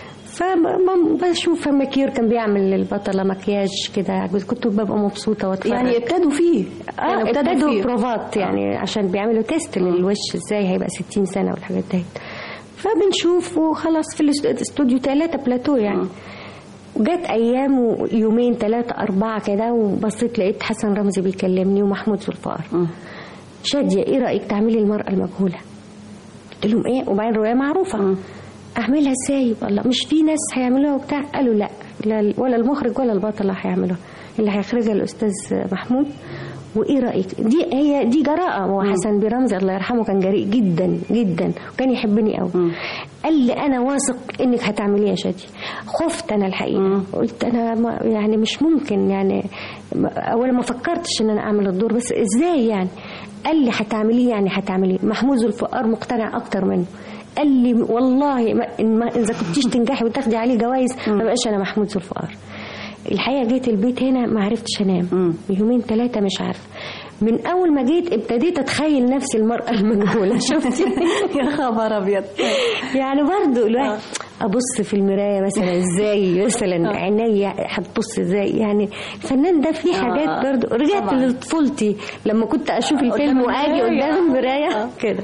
فبشوف مكير كان بيعمل للبطلة مكياج كده كنت ببقى مبسوطة واتفرج يعني ابتدوا فيه اه يعني ابتدوا فيه. بروفات يعني عشان بيعملوا تيست للوش ازاي هيبقى 60 سنه والحاجات دي فبنشوف وخلاص في الاست- الاستوديو ثلاثة بلاتو يعني وجت ايام ويومين ثلاثة أربعة كده وبصيت لقيت حسن رمزي بيكلمني ومحمود ذوالفقار مم. شادية ايه رأيك تعملي المرأة المجهولة قلت لهم ايه وبعدين رواية معروفة اعملها ازاي والله مش في ناس هيعملوها وبتاع قالوا لا لا ولا المخرج ولا البطل هيعملوها اللي هيخرجها الاستاذ محمود وايه رايك دي هي دي جراءه هو حسن برمزي الله يرحمه كان جريء جدا جدا وكان يحبني قوي قال لي انا واثق انك هتعمليها يا شادي خفت انا الحقيقه قلت انا ما يعني مش ممكن يعني اولا ما فكرتش ان انا اعمل الدور بس ازاي يعني قال لي هتعمليه يعني هتعمليه محمود ذو الفقار مقتنع اكتر منه قال لي والله ما إن ما اذا كنتيش تنجحي وتاخدي عليه جوائز ما بقاش انا محمود ذو الفقار الحقيقه جيت البيت هنا ما عرفتش انام يومين ثلاثه مش عارفه من اول ما جيت ابتديت اتخيل نفسي المراه المجهوله شفتي يا خبر ابيض يعني برضو الواحد ابص في المرايه مثلا ازاي مثلا عينيا هتبص ازاي يعني الفنان ده فيه حاجات برضو رجعت لطفولتي لما كنت اشوف الفيلم واجي قدام المرايه كده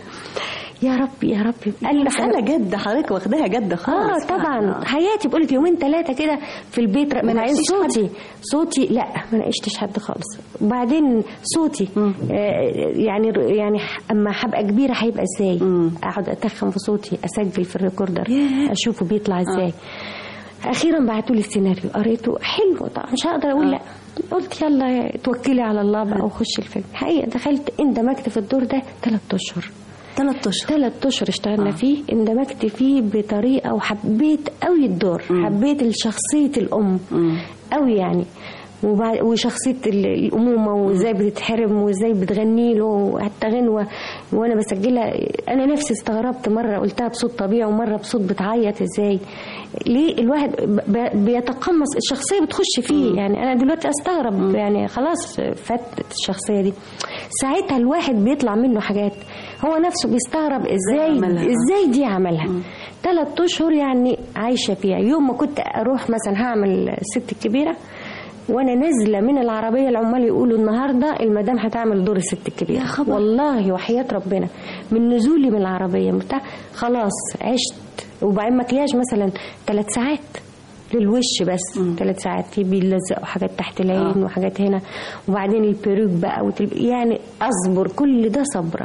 يا رب يا رب قال لي مسألة جد حضرتك واخداها جد اه خالص طبعا حياتي بقول لك يومين ثلاثه كده في البيت ما بعدين ناقشتيش صوتي صوتي لا ما ناقشتش حد خالص وبعدين صوتي آه يعني يعني ح- اما هبقى كبيره هيبقى ازاي اقعد اتخن في صوتي اسجل في الريكوردر اشوفه بيطلع ازاي اخيرا بعتوا لي السيناريو قريته حلو طبعا مش هقدر اقول لا قلت يلا توكلي على الله بقى وخش الفيلم حقيقه دخلت اندمجت في الدور ده ثلاث اشهر ثلاث اشهر ثلاث اشهر اشتغلنا فيه اندمجت فيه بطريقه وحبيت قوي الدور حبيت شخصيه الام قوي يعني وبعد وشخصيه ال- الامومه وازاي بتتحرم وازاي بتغني له حتى غنوه وانا بسجلها انا نفسي استغربت مره قلتها بصوت طبيعي ومره بصوت بتعيط ازاي ليه الواحد ب- بيتقمص الشخصيه بتخش فيه يعني انا دلوقتي استغرب يعني خلاص فاتت الشخصيه دي ساعتها الواحد بيطلع منه حاجات هو نفسه بيستغرب ازاي عملها. ازاي دي عملها ثلاث اشهر يعني عايشه فيها يوم ما كنت اروح مثلا هعمل الست الكبيره وانا نازله من العربيه العمال يقولوا النهارده المدام هتعمل دور الست الكبيره يا خبر. والله وحياه ربنا من نزولي من العربيه بتاع خلاص عشت وبعدين مكياج مثلا ثلاث ساعات للوش بس ثلاث ساعات في بيلزقوا حاجات تحت العين آه. وحاجات هنا وبعدين البيروك بقى وتل... يعني اصبر كل ده صبره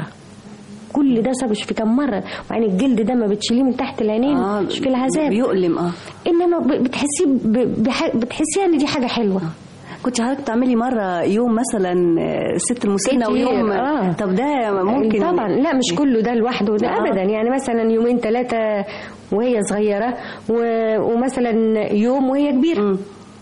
كل ده صبر في كم مره وبعدين الجلد ده ما بتشيليه من تحت العينين اه مش في العذاب بيؤلم اه انما ب- بتحسيه ب- بح- بتحسيها ان دي حاجه حلوه كنت حضرتك تعملي مرة يوم مثلا آه، الست المسنة كتير، ويوم آه. طب ده ممكن طبعا لا مش كله ده لوحده ده آه. ابدا يعني مثلا يومين ثلاثه وهي صغيره و... ومثلا يوم وهي كبيره مم.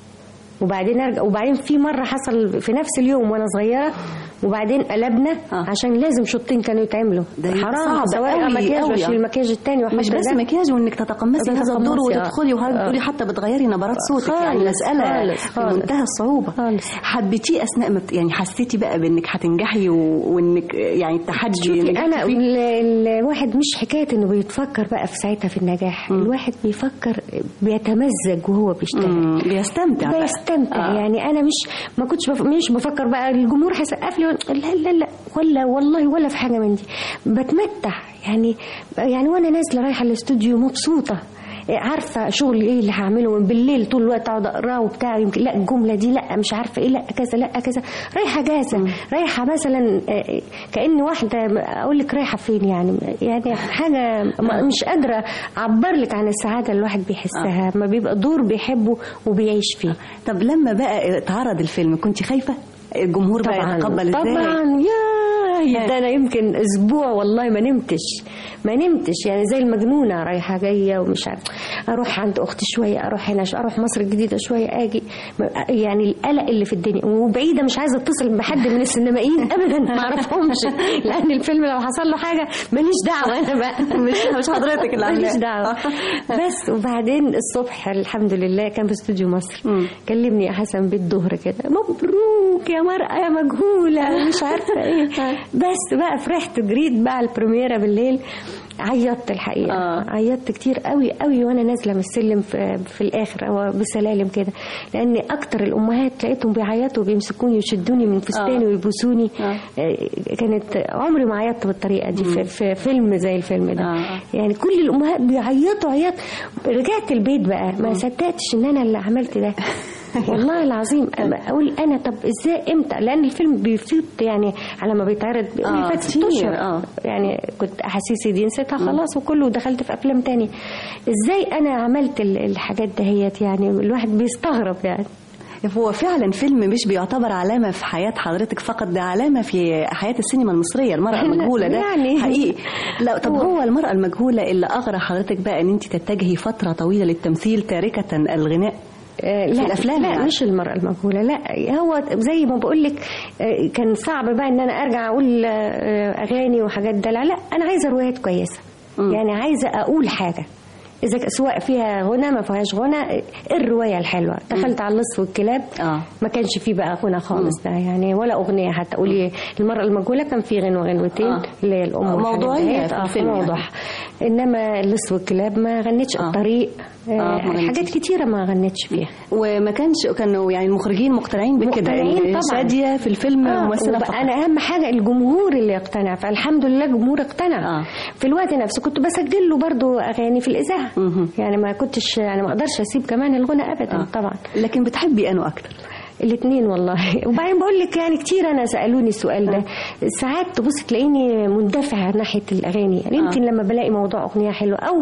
وبعدين ارجع وبعدين في مره حصل في نفس اليوم وانا صغيره وبعدين قلبنا آه. عشان لازم شوطين كانوا يتعملوا ده يبقى حرام صعب سواء أوي مكياج أوي. واشيل المكياج التاني مش وأحط بس ده. مكياج وانك تتقمصي هذا تتقمصي، الدور آه. وتدخلي وحضرتك آه. بتقولي حتى بتغيري نبرات صوتك خالص، يعني مسألة خالص، في خالص. منتهى الصعوبة خالص. حبيتيه أثناء ما بت- يعني حسيتي بقى بأنك هتنجحي و... وإنك يعني التحدي شوفي نجحتي انا فيه؟ ال- ال- الواحد مش حكايه انه بيتفكر بقى في ساعتها في النجاح الواحد بيفكر بيتمزج وهو بيشتغل مم، بيستمتع بقى. بيستمتع آه. يعني انا مش ما كنتش بف... مش بفكر بقى الجمهور هيسقف لي ولا- لا لا لا ولا والله ولا في حاجه من دي بتمتع يعني يعني وانا نازله رايحه الاستوديو مبسوطه عارفه شغلي ايه اللي هعمله من بالليل طول الوقت اقعد اقراه وبتاع يمكن لا الجمله دي لا مش عارفه ايه لا كذا لا كذا رايحه جاهزه رايحه مثلا آه، كأن واحده اقول لك رايحه فين يعني يعني حاجه ما- مش قادره اعبر لك عن السعاده اللي الواحد بيحسها ما بيبقى دور بيحبه وبيعيش فيه طب لما بقى اتعرض الفيلم كنت خايفة الجمهور بقى طبعا يتقبل ازاي طبعا يا ده انا يمكن اسبوع والله ما نمتش ما نمتش يعني زي المجنونه رايحه جايه ومش عارف اروح عند اختي شويه اروح هنا شوية اروح مصر الجديده شويه اجي يعني القلق اللي في الدنيا وبعيده مش عايزه اتصل بحد من السينمائيين ابدا ما اعرفهمش لان الفيلم لو حصل له حاجه ماليش دعوه انا بقى مش مش حضرتك اللي ماليش عاملاه. دعوه بس وبعدين الصبح الحمد لله كان في استوديو مصر مم. كلمني يا حسن بالظهر كده مبروك يا مرأة يا مجهولة مش عارفة ايه بس بقى فرحت جريت بقى البريميرا بالليل عيطت الحقيقة آه. عيطت كتير قوي قوي وانا نازلة من السلم في, في الاخر او بسلالم كده لان اكتر الامهات لقيتهم بيعيطوا بيمسكوني ويشدوني من فستاني آه. ويبوسوني آه. آه، كانت عمري ما عيطت بالطريقة دي في, في فيلم زي الفيلم ده آه. يعني كل الامهات بيعيطوا عياط رجعت البيت بقى ما صدقتش ان انا اللي عملت ده والله العظيم أما اقول انا طب ازاي امتى لان الفيلم بيفوت يعني على ما بيتعرض بيقول آه، لي فات ست كتير، اشهر آه. يعني كنت احاسيسي دي نسيتها خلاص وكله ودخلت في افلام تاني ازاي انا عملت ال- الحاجات دهيت يعني الواحد بيستغرب يعني هو فعلا فيلم مش بيعتبر علامة في حياة حضرتك فقط ده علامة في حياة السينما المصرية المرأة المجهولة ده يعني. حقيقي لا طب هو- هو المرأة المجهولة اللي أغرى حضرتك بقى إن أنت تتجهي فترة طويلة للتمثيل تاركة الغناء آه، في لا الأفلام لا يعني. مش المرأة المجهولة لا هو زي ما بقول لك آه، كان صعب بقى ان انا ارجع اقول آه، اغاني وحاجات ده لا لا انا عايزة روايات كويسة مم. يعني عايزة اقول حاجة إذا ك- سواء فيها غنى ما فيهاش غنى إيه الرواية الحلوة دخلت على اللص والكلاب آه. ما كانش فيه بقى غنى خالص ده يعني ولا أغنية حتى قولي المرأة المجهولة كان فيه غنوة غنوتين آه. اللي هي الأم آه، والحاجات موضوعية دهيت. في آه، الفيلم يعني. موضوع إنما اللص والكلاب ما غنتش آه. الطريق آه، ما آه، حاجات غنتش. كتيرة ما غنتش فيها وما كانش كانوا يعني المخرجين مقتنعين بكده مقتنعين إن طبعاً. شادية في الفيلم آه، ممثلة وب- فقط انا اهم حاجه الجمهور اللي يقتنع فالحمد لله الجمهور اقتنع آه. في الوقت نفسه كنت بسجل له برضو اغاني في الاذاعه مهم. يعني ما كنتش يعني ما اقدرش اسيب كمان الغنى ابدا آه. طبعا لكن بتحبي أنه أكتر الاثنين والله وبعدين بقول لك يعني كتير انا سالوني السؤال ده ساعات تبص تلاقيني مندفعه ناحيه الاغاني يعني يمكن لما بلاقي موضوع اغنيه حلوه او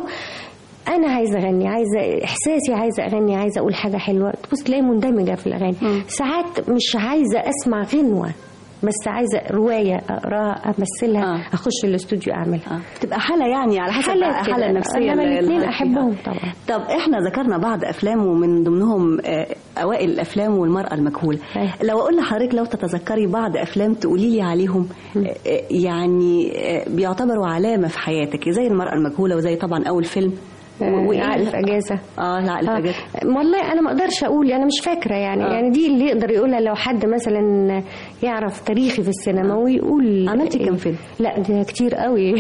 انا عايزه اغني عايزه احساسي عايزه اغني عايزه اقول حاجه حلوه تبص تلاقي مندمجه في الاغاني ساعات مش عايزه اسمع غنوه بس عايزه روايه اقراها امثلها آه. اخش الاستوديو اعملها آه. بتبقى حالة يعني على حسب حالة الحالة كده. النفسية إنما اللي- الاتنين اللي أحبهم فيها. طبعا. طب احنا ذكرنا بعض افلام ومن ضمنهم آه، اوائل الافلام والمرأة المجهولة أيوة. لو اقول لحضرتك لو تتذكري بعض افلام تقولي لي عليهم آه، آه، يعني آه، بيعتبروا علامة في حياتك زي المرأة المجهولة وزي طبعا اول فيلم و- وإيه؟ عقل في اجازه اه العقل في آه. اجازة والله انا ما اقدرش اقول انا مش فاكره يعني آه. يعني دي اللي يقدر يقولها لو حد مثلا يعرف تاريخي في السينما ويقول عملتي كام فيلم؟ لا ده كتير قوي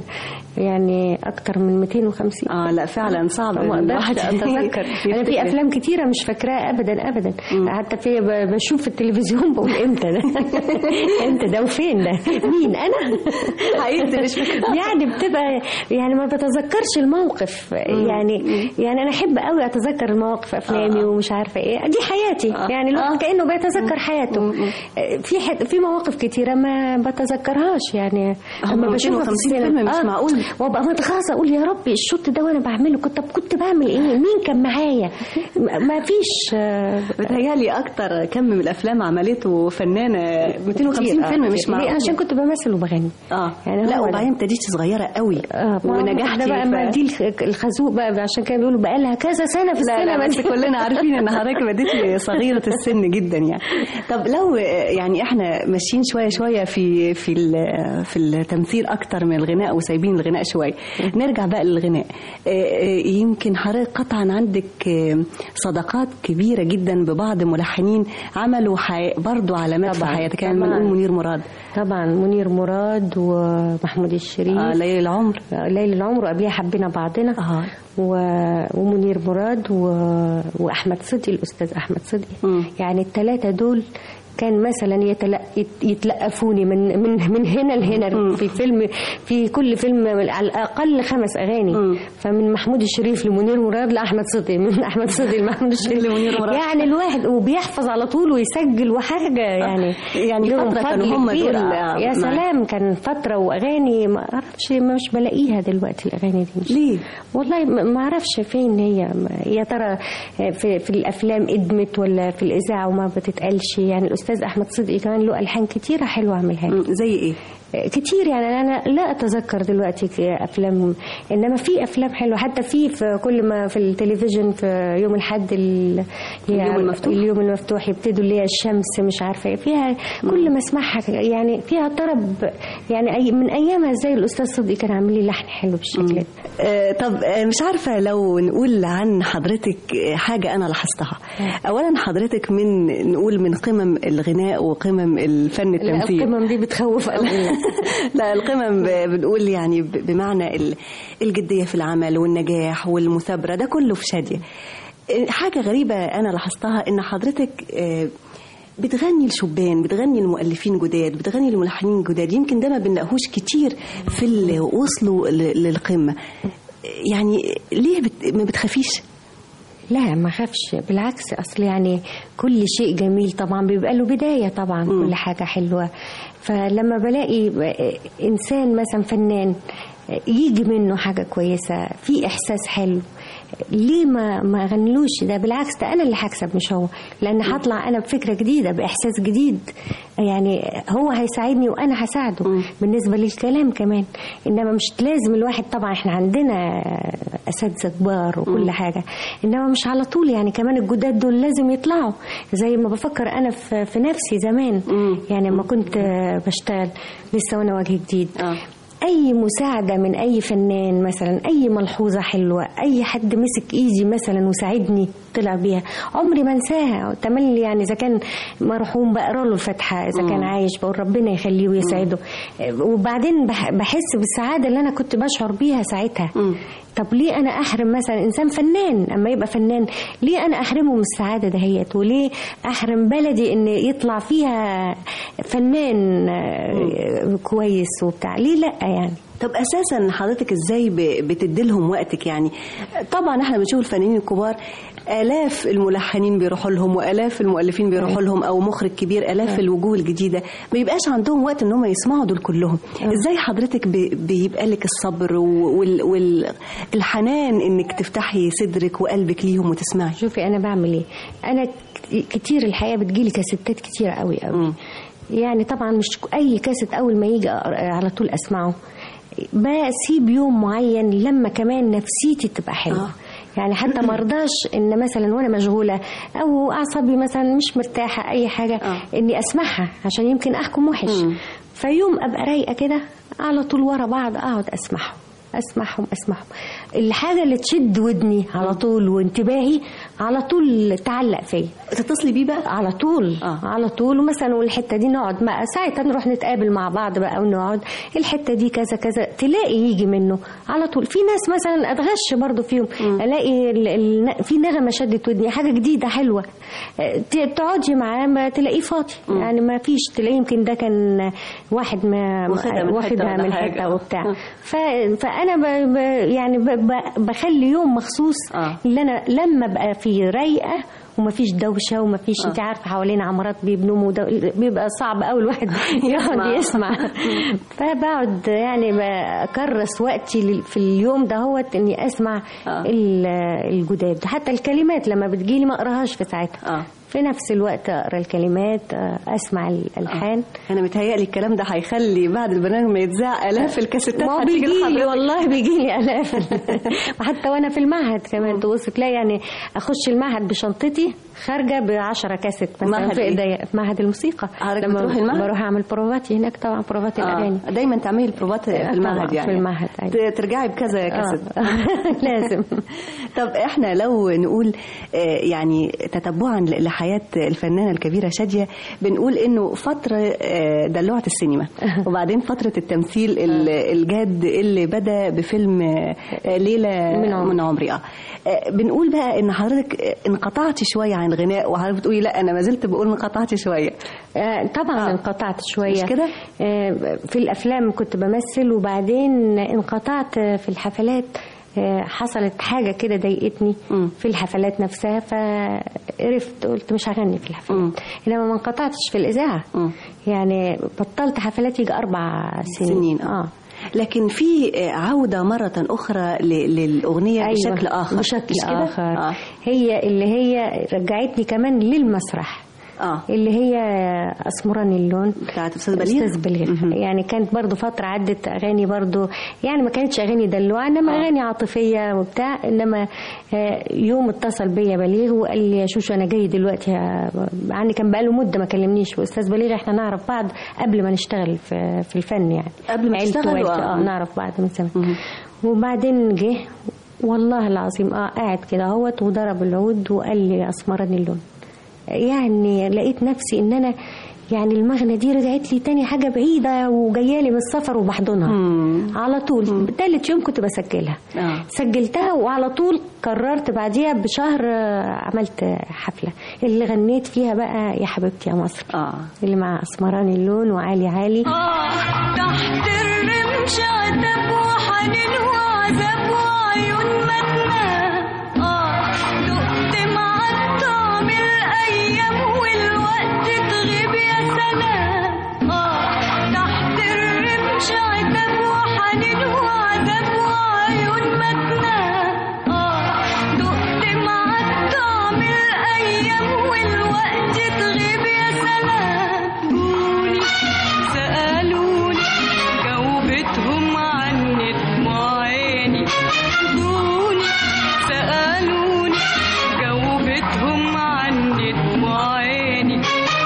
يعني اكتر من 250 اه لا فعلا صعب ما إن اقدرش الواحد اتذكر انا في يفتكر. افلام كتيره مش فاكراها ابدا ابدا حتى في ب- بشوف في التلفزيون بقول امتى ده امتى ده وفين ده مين انا حقيقي مش فاكرة. يعني بتبقى يعني ما بتذكرش الموقف يعني يعني انا احب قوي اتذكر المواقف افلامي ومش عارفه ايه دي حياتي يعني الواحد كانه بيتذكر حياته في حت في مواقف كتيره ما بتذكرهاش يعني هم اما بشوفها في 250 السينما فيلم مش معقول. وابقى متغاظه اقول يا ربي الشوط ده وانا بعمله كنت طب كنت بعمل ايه مين كان معايا م- ما فيش آه، بتهيألي اكتر كم من الافلام عملته فنانة 250 كتير. فيلم آه، مش كتير. معقول عشان كنت بمثل وبغني اه يعني لا هو ده. وبعدين ابتديتي صغيرة قوي اه ما هو ونجحتي ده بقى ف- ما دي الخ- الخازوق بقى عشان كده بيقولوا بقى لها كذا سنه في لا السينما لا بس دي. كلنا عارفين ان حضرتك بديتي صغيرة السن جدا يعني طب لو آه، يعني احنا ماشيين شوية شوية في في ال- في التمثيل اكتر من الغناء وسايبين الغناء شوية نرجع بقى للغناء آه، آه، يمكن حضرتك قطعا عندك آه، صداقات كبيرة جدا ببعض ملحنين عملوا حي... برضو علامات في طبعاً، حياتك يعني طبعاً. بنقول منير مراد طبعا منير مراد ومحمود الشريف آه ليالي العمر ليلى العمر وقبلها حبينا بعضنا آه. و... ومنير مراد و... واحمد صدقي الاستاذ احمد صدقي مم. يعني الثلاثه دول كان مثلا يتلق... يت- يتلقفوني من من من هنا لهنا في فيلم في كل فيلم على الاقل خمس اغاني مم. فمن محمود الشريف لمنير مراد لاحمد صدقي من احمد صدقي لمحمود الشريف لمنير مراد. يعني الواحد وبيحفظ على طول ويسجل وحاجه يعني يعني لهم فترة كانوا فضل هم كبير. دول، آه. آه، يا معاك. سلام كان فتره واغاني ما اعرفش مش بلاقيها دلوقتي الاغاني دي مش ليه؟ والله ما ما اعرفش فين هي ما- يا ترى في, في الافلام ادمت ولا في الاذاعه وما بتتقالش يعني الاستاذ احمد صدقي كمان له الحان كتيره حلوه عملها لي. مم، زي ايه؟ كتير يعني انا لا اتذكر دلوقتي في افلام انما في افلام حلوه حتى في في كل ما في التلفزيون في يوم الاحد ال- اليوم المفتوح. اليوم المفتوح يبتدوا اللي هي الشمس مش عارفه ايه فيها كل ما اسمعها يعني فيها طرب يعني أي من ايامها زي الاستاذ صدقي كان عامل لي لحن حلو بالشكل ده آه، طب آه، مش عارفة لو نقول عن حضرتك آه، حاجة أنا لاحظتها أولا حضرتك من نقول من قمم الغناء وقمم الفن لا، التمثيل القمم دي بتخوف قوي لا القمم ب- بنقول يعني ب- بمعنى ال- الجدية في العمل والنجاح والمثابرة ده كله في شادية آه، حاجة غريبة أنا لاحظتها إن حضرتك آه، بتغني لشبان بتغني لمؤلفين جداد بتغني لملحنين جداد يمكن ده ما بنلاقوش كتير في اللي وصلوا ل- للقمة يعني ليه بت... ما بتخافيش لا ما خافش بالعكس اصل يعني كل شيء جميل طبعا بيبقى له بدايه طبعا م. كل حاجه حلوه فلما بلاقي انسان مثلا فنان يجي منه حاجه كويسه في احساس حلو ليه ما ما غنلوش ده بالعكس ده انا اللي هكسب مش هو لان هطلع انا بفكره جديده باحساس جديد يعني هو هيساعدني وانا هساعده م. بالنسبه للكلام كمان انما مش لازم الواحد طبعا احنا عندنا اساتذه كبار وكل م. حاجه انما مش على طول يعني كمان الجداد دول لازم يطلعوا زي ما بفكر انا في, في نفسي زمان م. يعني لما كنت بشتغل لسه وانا وجه جديد أه. اي مساعده من اي فنان مثلا اي ملحوظه حلوه اي حد مسك ايدي مثلا وساعدني طلع بيها عمري ما انساها تملي يعني اذا كان مرحوم بقرا له الفاتحه اذا كان عايش بقول ربنا يخليه ويسعده وبعدين بحس بالسعاده اللي انا كنت بشعر بيها ساعتها طب ليه انا احرم مثلا انسان فنان اما يبقى فنان ليه انا احرمه من السعاده دهيت وليه احرم بلدي ان يطلع فيها فنان كويس وبتاع ليه لا يعني طب اساسا حضرتك ازاي بتدي لهم وقتك يعني طبعا احنا بنشوف الفنانين الكبار الاف الملحنين بيروحوا لهم والاف المؤلفين بيروحوا لهم او مخرج كبير الاف الوجوه الجديده ما بيبقاش عندهم وقت ان هم يسمعوا دول كلهم ازاي حضرتك بيبقى لك الصبر والحنان انك تفتحي صدرك وقلبك ليهم وتسمعي شوفي انا بعمل ايه انا كتير الحقيقه بتجيلي كاسيتات كتيره قوي قوي م. يعني طبعا مش اي كاسيت اول ما يجي على طول اسمعه بسيب يوم معين لما كمان نفسيتي تبقى حلوه آه. يعني حتى ما ارضاش ان مثلا وانا مشغوله او اعصابي مثلا مش مرتاحه اي حاجه آه. اني اسمعها عشان يمكن احكم وحش م. فيوم ابقى رايقه كده على طول ورا بعض اقعد اسمعهم اسمعهم اسمعهم الحاجه اللي تشد ودني على طول وانتباهي على طول تعلق فيا تتصلي بيه بقى على طول آه. على طول ومثلا والحته دي نقعد بقى ساعتها نروح نتقابل مع بعض بقى ونقعد الحته دي كذا كذا تلاقي يجي منه على طول في ناس مثلا اتغش برضو فيهم م. الاقي ال ال في نغمه شدت ودني حاجه جديده حلوه تقعدي معاه ما تلاقيه فاضي م. يعني ما فيش تلاقيه يمكن ده كان واحد ما واخدها من حته وبتاع ف فانا ب يعني ب بخلي يوم مخصوص آه. اللي انا لما ابقى في رايقه ومفيش دوشه ومفيش آه. انت عارفه حوالينا عمارات بيبنوا ودو... بيبقى صعب قوي الواحد يقعد يسمع فبقعد يعني بكرس وقتي في اليوم دهوت اني اسمع آه. الجداد حتى الكلمات لما بتجيلي ما اقراهاش في ساعتها آه. في نفس الوقت اقرا الكلمات اسمع الالحان آه. انا متهيألي الكلام ده هيخلي بعد البرنامج ما يتذاع الاف الكاسيتات ما بيجي لي والله بيجي لي الاف وحتى وانا في المعهد كمان تبص تلاقي يعني اخش المعهد بشنطتي خارجه ب 10 كاسيت مثلا في ايديا في معهد الموسيقى لما بتروحي المعهد بروح اعمل بروفاتي هناك طبعا بروفات آه. الاغاني دايما تعملي البروفات في المعهد يعني في المعهد أيوة. ترجعي بكذا كاسيت آه. لازم طب احنا لو نقول يعني تتبعا لحياه الفنانه الكبيره شاديه بنقول انه فتره دلوعه السينما وبعدين فتره التمثيل الجاد اللي بدا بفيلم ليله من عمري, من عمري. اه بنقول بقى ان حضرتك انقطعتي شويه عن الغناء وحضرتك بتقولي لا انا ما زلت بقول انقطعت شويه آه طبعا آه. انقطعت شويه مش كده آه في الافلام كنت بمثل وبعدين انقطعت في الحفلات حصلت حاجة كده ضايقتني في الحفلات نفسها فعرفت قلت مش هغني في الحفلات إنما ما انقطعتش في الإذاعة م. يعني بطلت حفلات يجي أربع سنين, سنين. آه. لكن في عودة مرة أخرى للأغنية أيوة. بشكل آخر بشكل آخر آه. هي اللي هي رجعتني كمان للمسرح اه اللي هي اسمراني اللون بتاعت استاذ بليغ استاذ بليغ يعني كانت برضو فتره عدت اغاني برضو يعني ما كانتش اغاني دلوعه انما آه. اغاني عاطفيه وبتاع انما يوم اتصل بيا بليغ وقال لي يا شوشو انا جاي دلوقتي عني كان بقاله مده ما كلمنيش واستاذ بليغ احنا نعرف بعض قبل ما نشتغل في, في الفن يعني قبل ما تشتغلوا اه نعرف بعض من زمان وبعدين جه والله العظيم اه قاعد كده اهوت وضرب العود وقال لي اسمرني اللون يعني لقيت نفسي ان انا يعني المغنى دي رجعت لي تاني حاجه بعيده وجايه لي من السفر وبحضنها على طول ثالث يوم كنت بسجلها آه. سجلتها وعلى طول قررت بعديها بشهر عملت حفله اللي غنيت فيها بقى يا حبيبتي يا مصر آه. اللي مع اسمراني اللون وعالي عالي آه تحت الرمش عتب وحنين وعذاب وعيون مدمى آه دقت بعد ما تنام اه دقت معاك طعم الايام والوقت تغيب يا سلام جوني سالوني جاوبتهم عني دموع عيني جوني سالوني جاوبتهم عني دموع عيني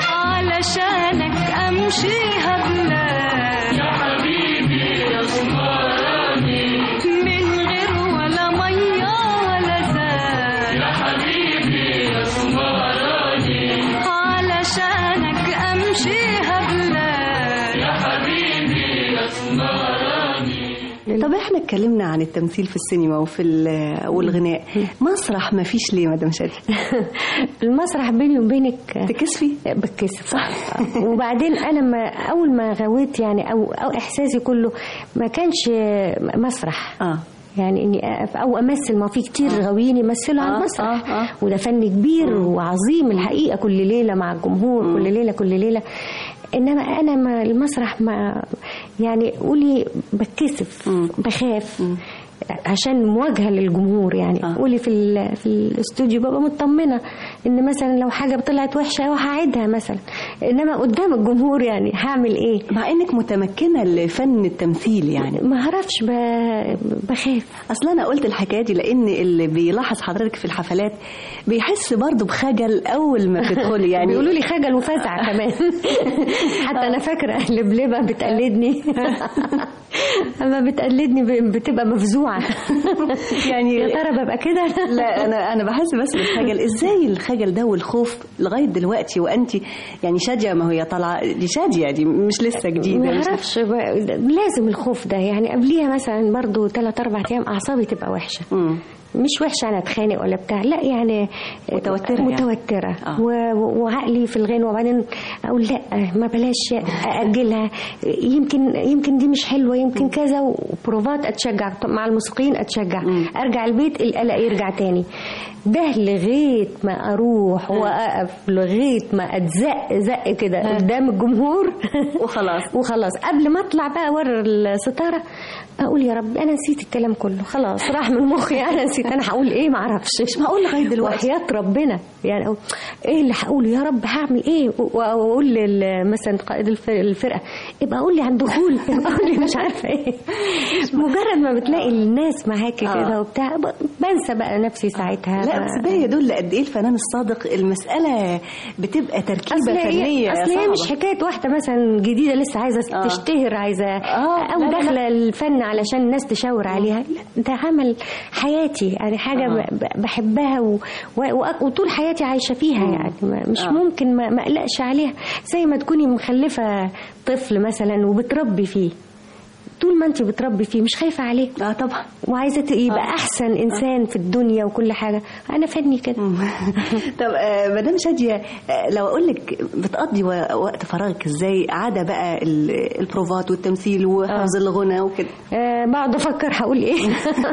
علشانك امشيها بلاد يا حبيبي يا صناراني من غير ولا ميه ولا زاد يا حبيبي يا صناراني علشانك امشيها بلاد يا حبيبي يا صناراني طب احنا اتكلمنا عن التمثيل في السينما وفي ال- والغناء مسرح ما فيش ليه مدام شادي المسرح بيني وبينك تكسفي بتكسف صح وبعدين انا ما اول ما غويت يعني او او احساسي كله ما كانش مسرح اه يعني اني اقف او امثل ما في كتير غاويين يمثلوا على آه، المسرح آه، آه. وده فن كبير وعظيم الحقيقه كل ليله مع الجمهور كل ليله كل ليله انما انا ما المسرح ما يعني قولي بتكسف بخاف عشان مواجهه للجمهور يعني آه. قولي في ال- في الاستوديو ببقى مطمنه ان مثلا لو حاجه طلعت وحشه وهعيدها مثلا انما قدام الجمهور يعني هعمل ايه مع انك متمكنه لفن التمثيل يعني ما اعرفش ب- بخاف اصل انا قلت الحكايه دي لان اللي بيلاحظ حضرتك في الحفلات بيحس برضه بخجل اول ما بتدخلي يعني بيقولوا لي خجل وفزع كمان حتى انا فاكره لبلبه بتقلدني اما بتقلدني ب- بتبقى مفزوعه يعني يا ترى ببقى كده لا انا انا بحس بس بالخجل ازاي الخجل ده والخوف لغايه دلوقتي وانت يعني شاديه ما هي طالعه دي شاديه دي مش لسه جديده ما مش اعرفش ب- لازم الخوف ده يعني قبليها مثلا برضو ثلاث اربع ايام اعصابي تبقى وحشه مم. مش وحشه انا اتخانق ولا بتاع لا يعني متوترة يعني. متوتره آه. و- وعقلي في الغنى وبعدين اقول لا ما بلاش ااجلها يمكن يمكن دي مش حلوه يمكن كذا وبروفات اتشجع طب مع الموسيقيين اتشجع ارجع البيت القلق يرجع تاني ده لغايه ما اروح واقف لغايه ما اتزق زق كده قدام الجمهور وخلاص. وخلاص قبل ما اطلع بقى ورا الستاره اقول يا رب انا نسيت الكلام كله خلاص راح من مخي انا نسيت انا هقول ايه ما اعرفش مش معقول لغايه دلوقتي وحياة ربنا يعني أقول ايه اللي هقوله يا رب هعمل ايه و- واقول لل- مثلا قائد الف- الفرقه ابقى قول لي عن دخول ابقى قول لي مش عارفه ايه مجرد ما بتلاقي الناس معاكي آه. كده وبتاع ب- بنسى بقى نفسي ساعتها لا ب- بس ده يدل قد ايه الفنان الصادق المساله بتبقى تركيبه اصل هي فنيه اصل هي صعبة. مش حكايه واحده مثلا جديده لسه عايزه آه. تشتهر عايزه آه، او لا، لا، لا. داخله الفن علشان الناس تشاور عليها لا ده عمل حياتي يعني حاجه آه. ب- ب- بحبها و... و... و... وطول حياتي عايشه فيها يعني ما- مش آه. ممكن ما ما اقلقش عليها زي ما تكوني مخلفه طفل مثلا وبتربي فيه طول ما انت بتربي فيه مش خايفه عليه اه طبعا وعايزه ت- يبقى احسن انسان في الدنيا وكل حاجه انا فني كده طب آه، مدام شاديه آه، لو اقول لك بتقضي و- وقت فراغك ازاي عاده بقى ال- البروفات والتمثيل وحفظ الغنى وكده آه، بقعد افكر هقول ايه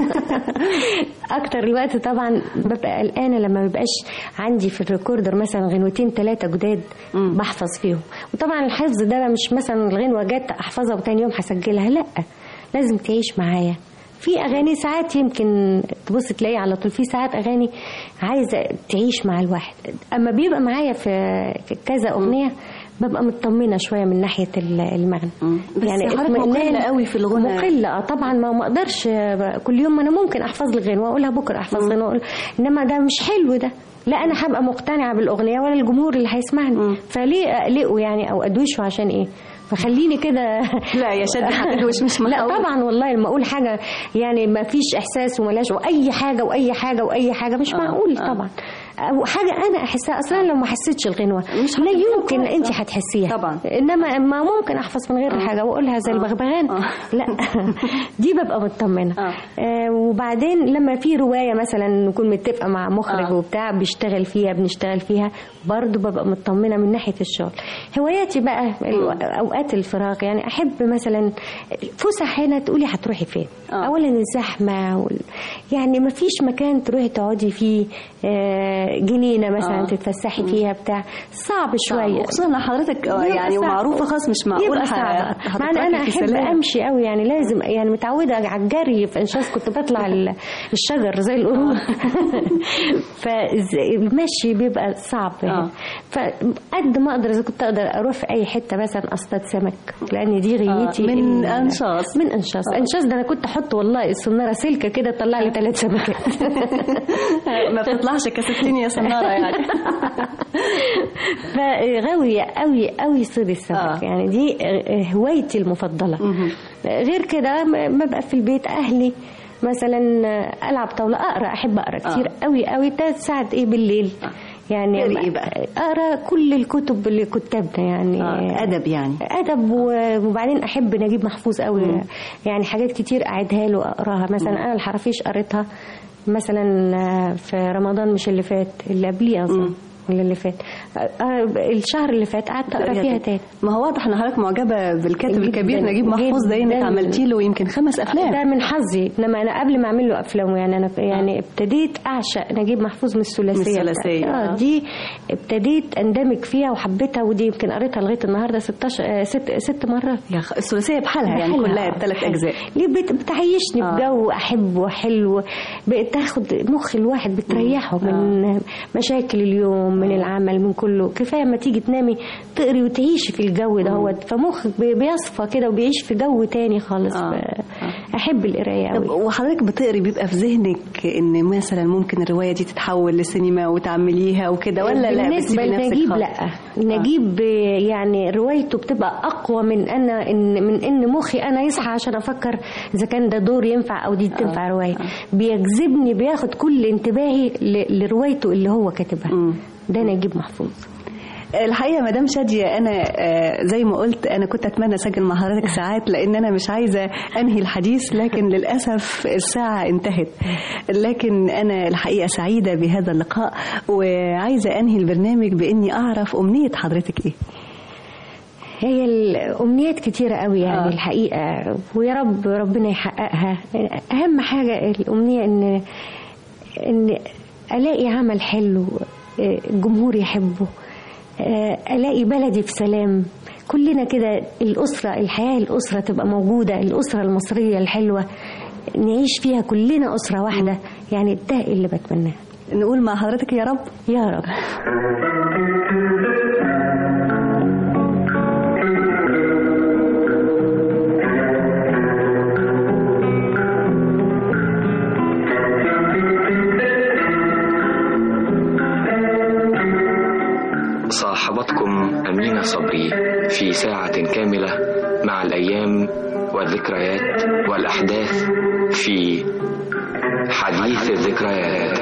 اكتر الوقت طبعا ببقى قلقانه لما ما بيبقاش عندي في الريكوردر مثلا غنوتين ثلاثه جداد بحفظ فيهم وطبعا الحفظ ده مش مثلا الغنوه جت احفظها وتاني يوم هسجلها لا لازم تعيش معايا في اغاني ساعات يمكن تبص تلاقي على طول في ساعات اغاني عايزه تعيش مع الواحد اما بيبقى معايا في في كذا اغنيه ببقى مطمنه شويه من ناحيه ال- المغنى بس حضرتك اطمئنان. مقلة قوي في الغنى. مقله آه، طبعا ما ما اقدرش آه، كل يوم ما انا ممكن احفظ لي غنوه واقولها بكره احفظ غنوه وأقول- انما ده مش حلو ده لا انا هبقى مقتنعه بالاغنيه ولا الجمهور اللي هيسمعني فليه اقلقه يعني او ادوشه عشان ايه فخليني كده لا يا شادي هتدوش مش لا معقول. طبعا والله لما اقول حاجه يعني ما فيش احساس وملاش واي حاجه واي حاجه واي حاجه مش آه، معقول آه. طبعا او حاجه انا احسها اصلا لو ما حسيتش الغنوه مش لا هتحسيها يمكن خالص. انت آه. هتحسيها طبعا. انما ما ممكن احفظ من غير حاجه واقولها زي البغبغان آه. لا دي ببقى مطمنه آه. آه وبعدين لما في روايه مثلا نكون متفقه مع مخرج آه. وبتاع بيشتغل فيها بنشتغل فيها برضو ببقى مطمنه من ناحيه الشغل هواياتي بقى ال- اوقات الفراغ يعني احب مثلا فسح هنا تقولي هتروحي فين آه. اولا الزحمه وال... يعني ما فيش مكان تروحي تقعدي فيه آه آه، جنينه مثلا آه. تتفسحي فيها بتاع صعب شويه وخصوصا ان حضرتك آه، يبقى يعني صعب. ومعروفه خلاص مش معقول يبقى ه- صعب مع ان هتتركي انا في احب سلام. امشي قوي يعني لازم يعني متعوده على الجري في انشاز كنت بطلع ال- الشجر زي القرود فالمشي بيبقى صعب آه. يعني فقد ما اقدر اذا كنت اقدر اروح في اي حته مثلا اصطاد سمك لان دي غيتي من ال- أنشاص. من انشاص انشاص ده انا كنت احط والله السناره سلكه كده تطلع لي ثلاث سمكات ما بتطلعش كستين يا سناره يعني فغاوية قوي قوي صيد السمك آه. آه. يعني دي هوايتي المفضلة غير كده م- ما بقى في البيت أهلي مثلا ألعب طاولة أقرأ أحب أقرأ كتير قوي قوي تلات ساعات إيه بالليل يعني تقري إيه بقى؟ أقرأ كل الكتب اللي كتابنا يعني آه، أدب يعني ادب و- وبعدين احب نجيب محفوظ قوي يعني حاجات كتير اعيدها له اقراها مثلا انا الحرافيش قريتها مثلا في رمضان مش اللي فات اللي قبليه اصلا ولا اللي فات آه، الشهر اللي فات قعدت اقرا فيها تاني ما هو واضح ان حضرتك معجبه بالكاتب جداً، الكبير نجيب محفوظ ده انك جداً. عملتي له يمكن خمس افلام ده من حظي انما انا قبل ما اعمل له افلام يعني انا يعني ابتديت اعشق نجيب محفوظ من الثلاثيه من الثلاثية، بتاعتي. آه. اه دي ابتديت اندمج فيها وحبيتها ودي يمكن قريتها لغايه النهارده 16 آه، ست ست مرات يا أخ- الثلاثيه بحالها يعني بحالها، كلها آه، الثلاث بحالها. اجزاء ليه بت- بتعيشني آه. في جو احبه حلو بتاخد مخ الواحد بتريحه من مشاكل اليوم من العمل من كله كفايه ما تيجي تنامي تقري وتعيشي في الجو ده هو فمخك بي- بيصفى كده وبيعيش في جو تاني خالص آه. ف- احب القرايه طب قوي وحضرتك بتقري بيبقى في ذهنك ان مثلا ممكن الروايه دي تتحول لسينما وتعمليها وكده ولا لا بالنسبة بتسيبي نفسك لنجيب خالص؟ لا نجيب يعني روايته بتبقى أقوى من أنا إن من إن مخي أنا يصحى عشان أفكر إذا كان ده دور ينفع أو دي تنفع رواية بيجذبني بياخد كل انتباهي ل- لروايته اللي هو كاتبها ده نجيب محفوظ الحقيقه مدام شاديه انا آه، زي ما قلت انا كنت اتمنى اسجل مع حضرتك ساعات لان انا مش عايزه انهي الحديث لكن للاسف الساعه انتهت لكن انا الحقيقه سعيده بهذا اللقاء وعايزه انهي البرنامج باني اعرف امنيه حضرتك ايه هي الأمنيات كتيرة قوي يعني آه. آه. الحقيقة ويا رب ربنا يحققها أهم حاجة الأمنية إن إن ألاقي عمل حلو آه، الجمهور يحبه آه، ألاقي بلدي في سلام كلنا كده الأسرة الحياة الأسرة تبقى موجودة الأسرة المصرية الحلوة نعيش فيها كلنا أسرة واحدة يعني ده اللي بتمناه نقول مع حضرتك يا رب يا رب صاحبتكم أمينة صبري في ساعة كاملة مع الأيام والذكريات والأحداث في حديث الذكريات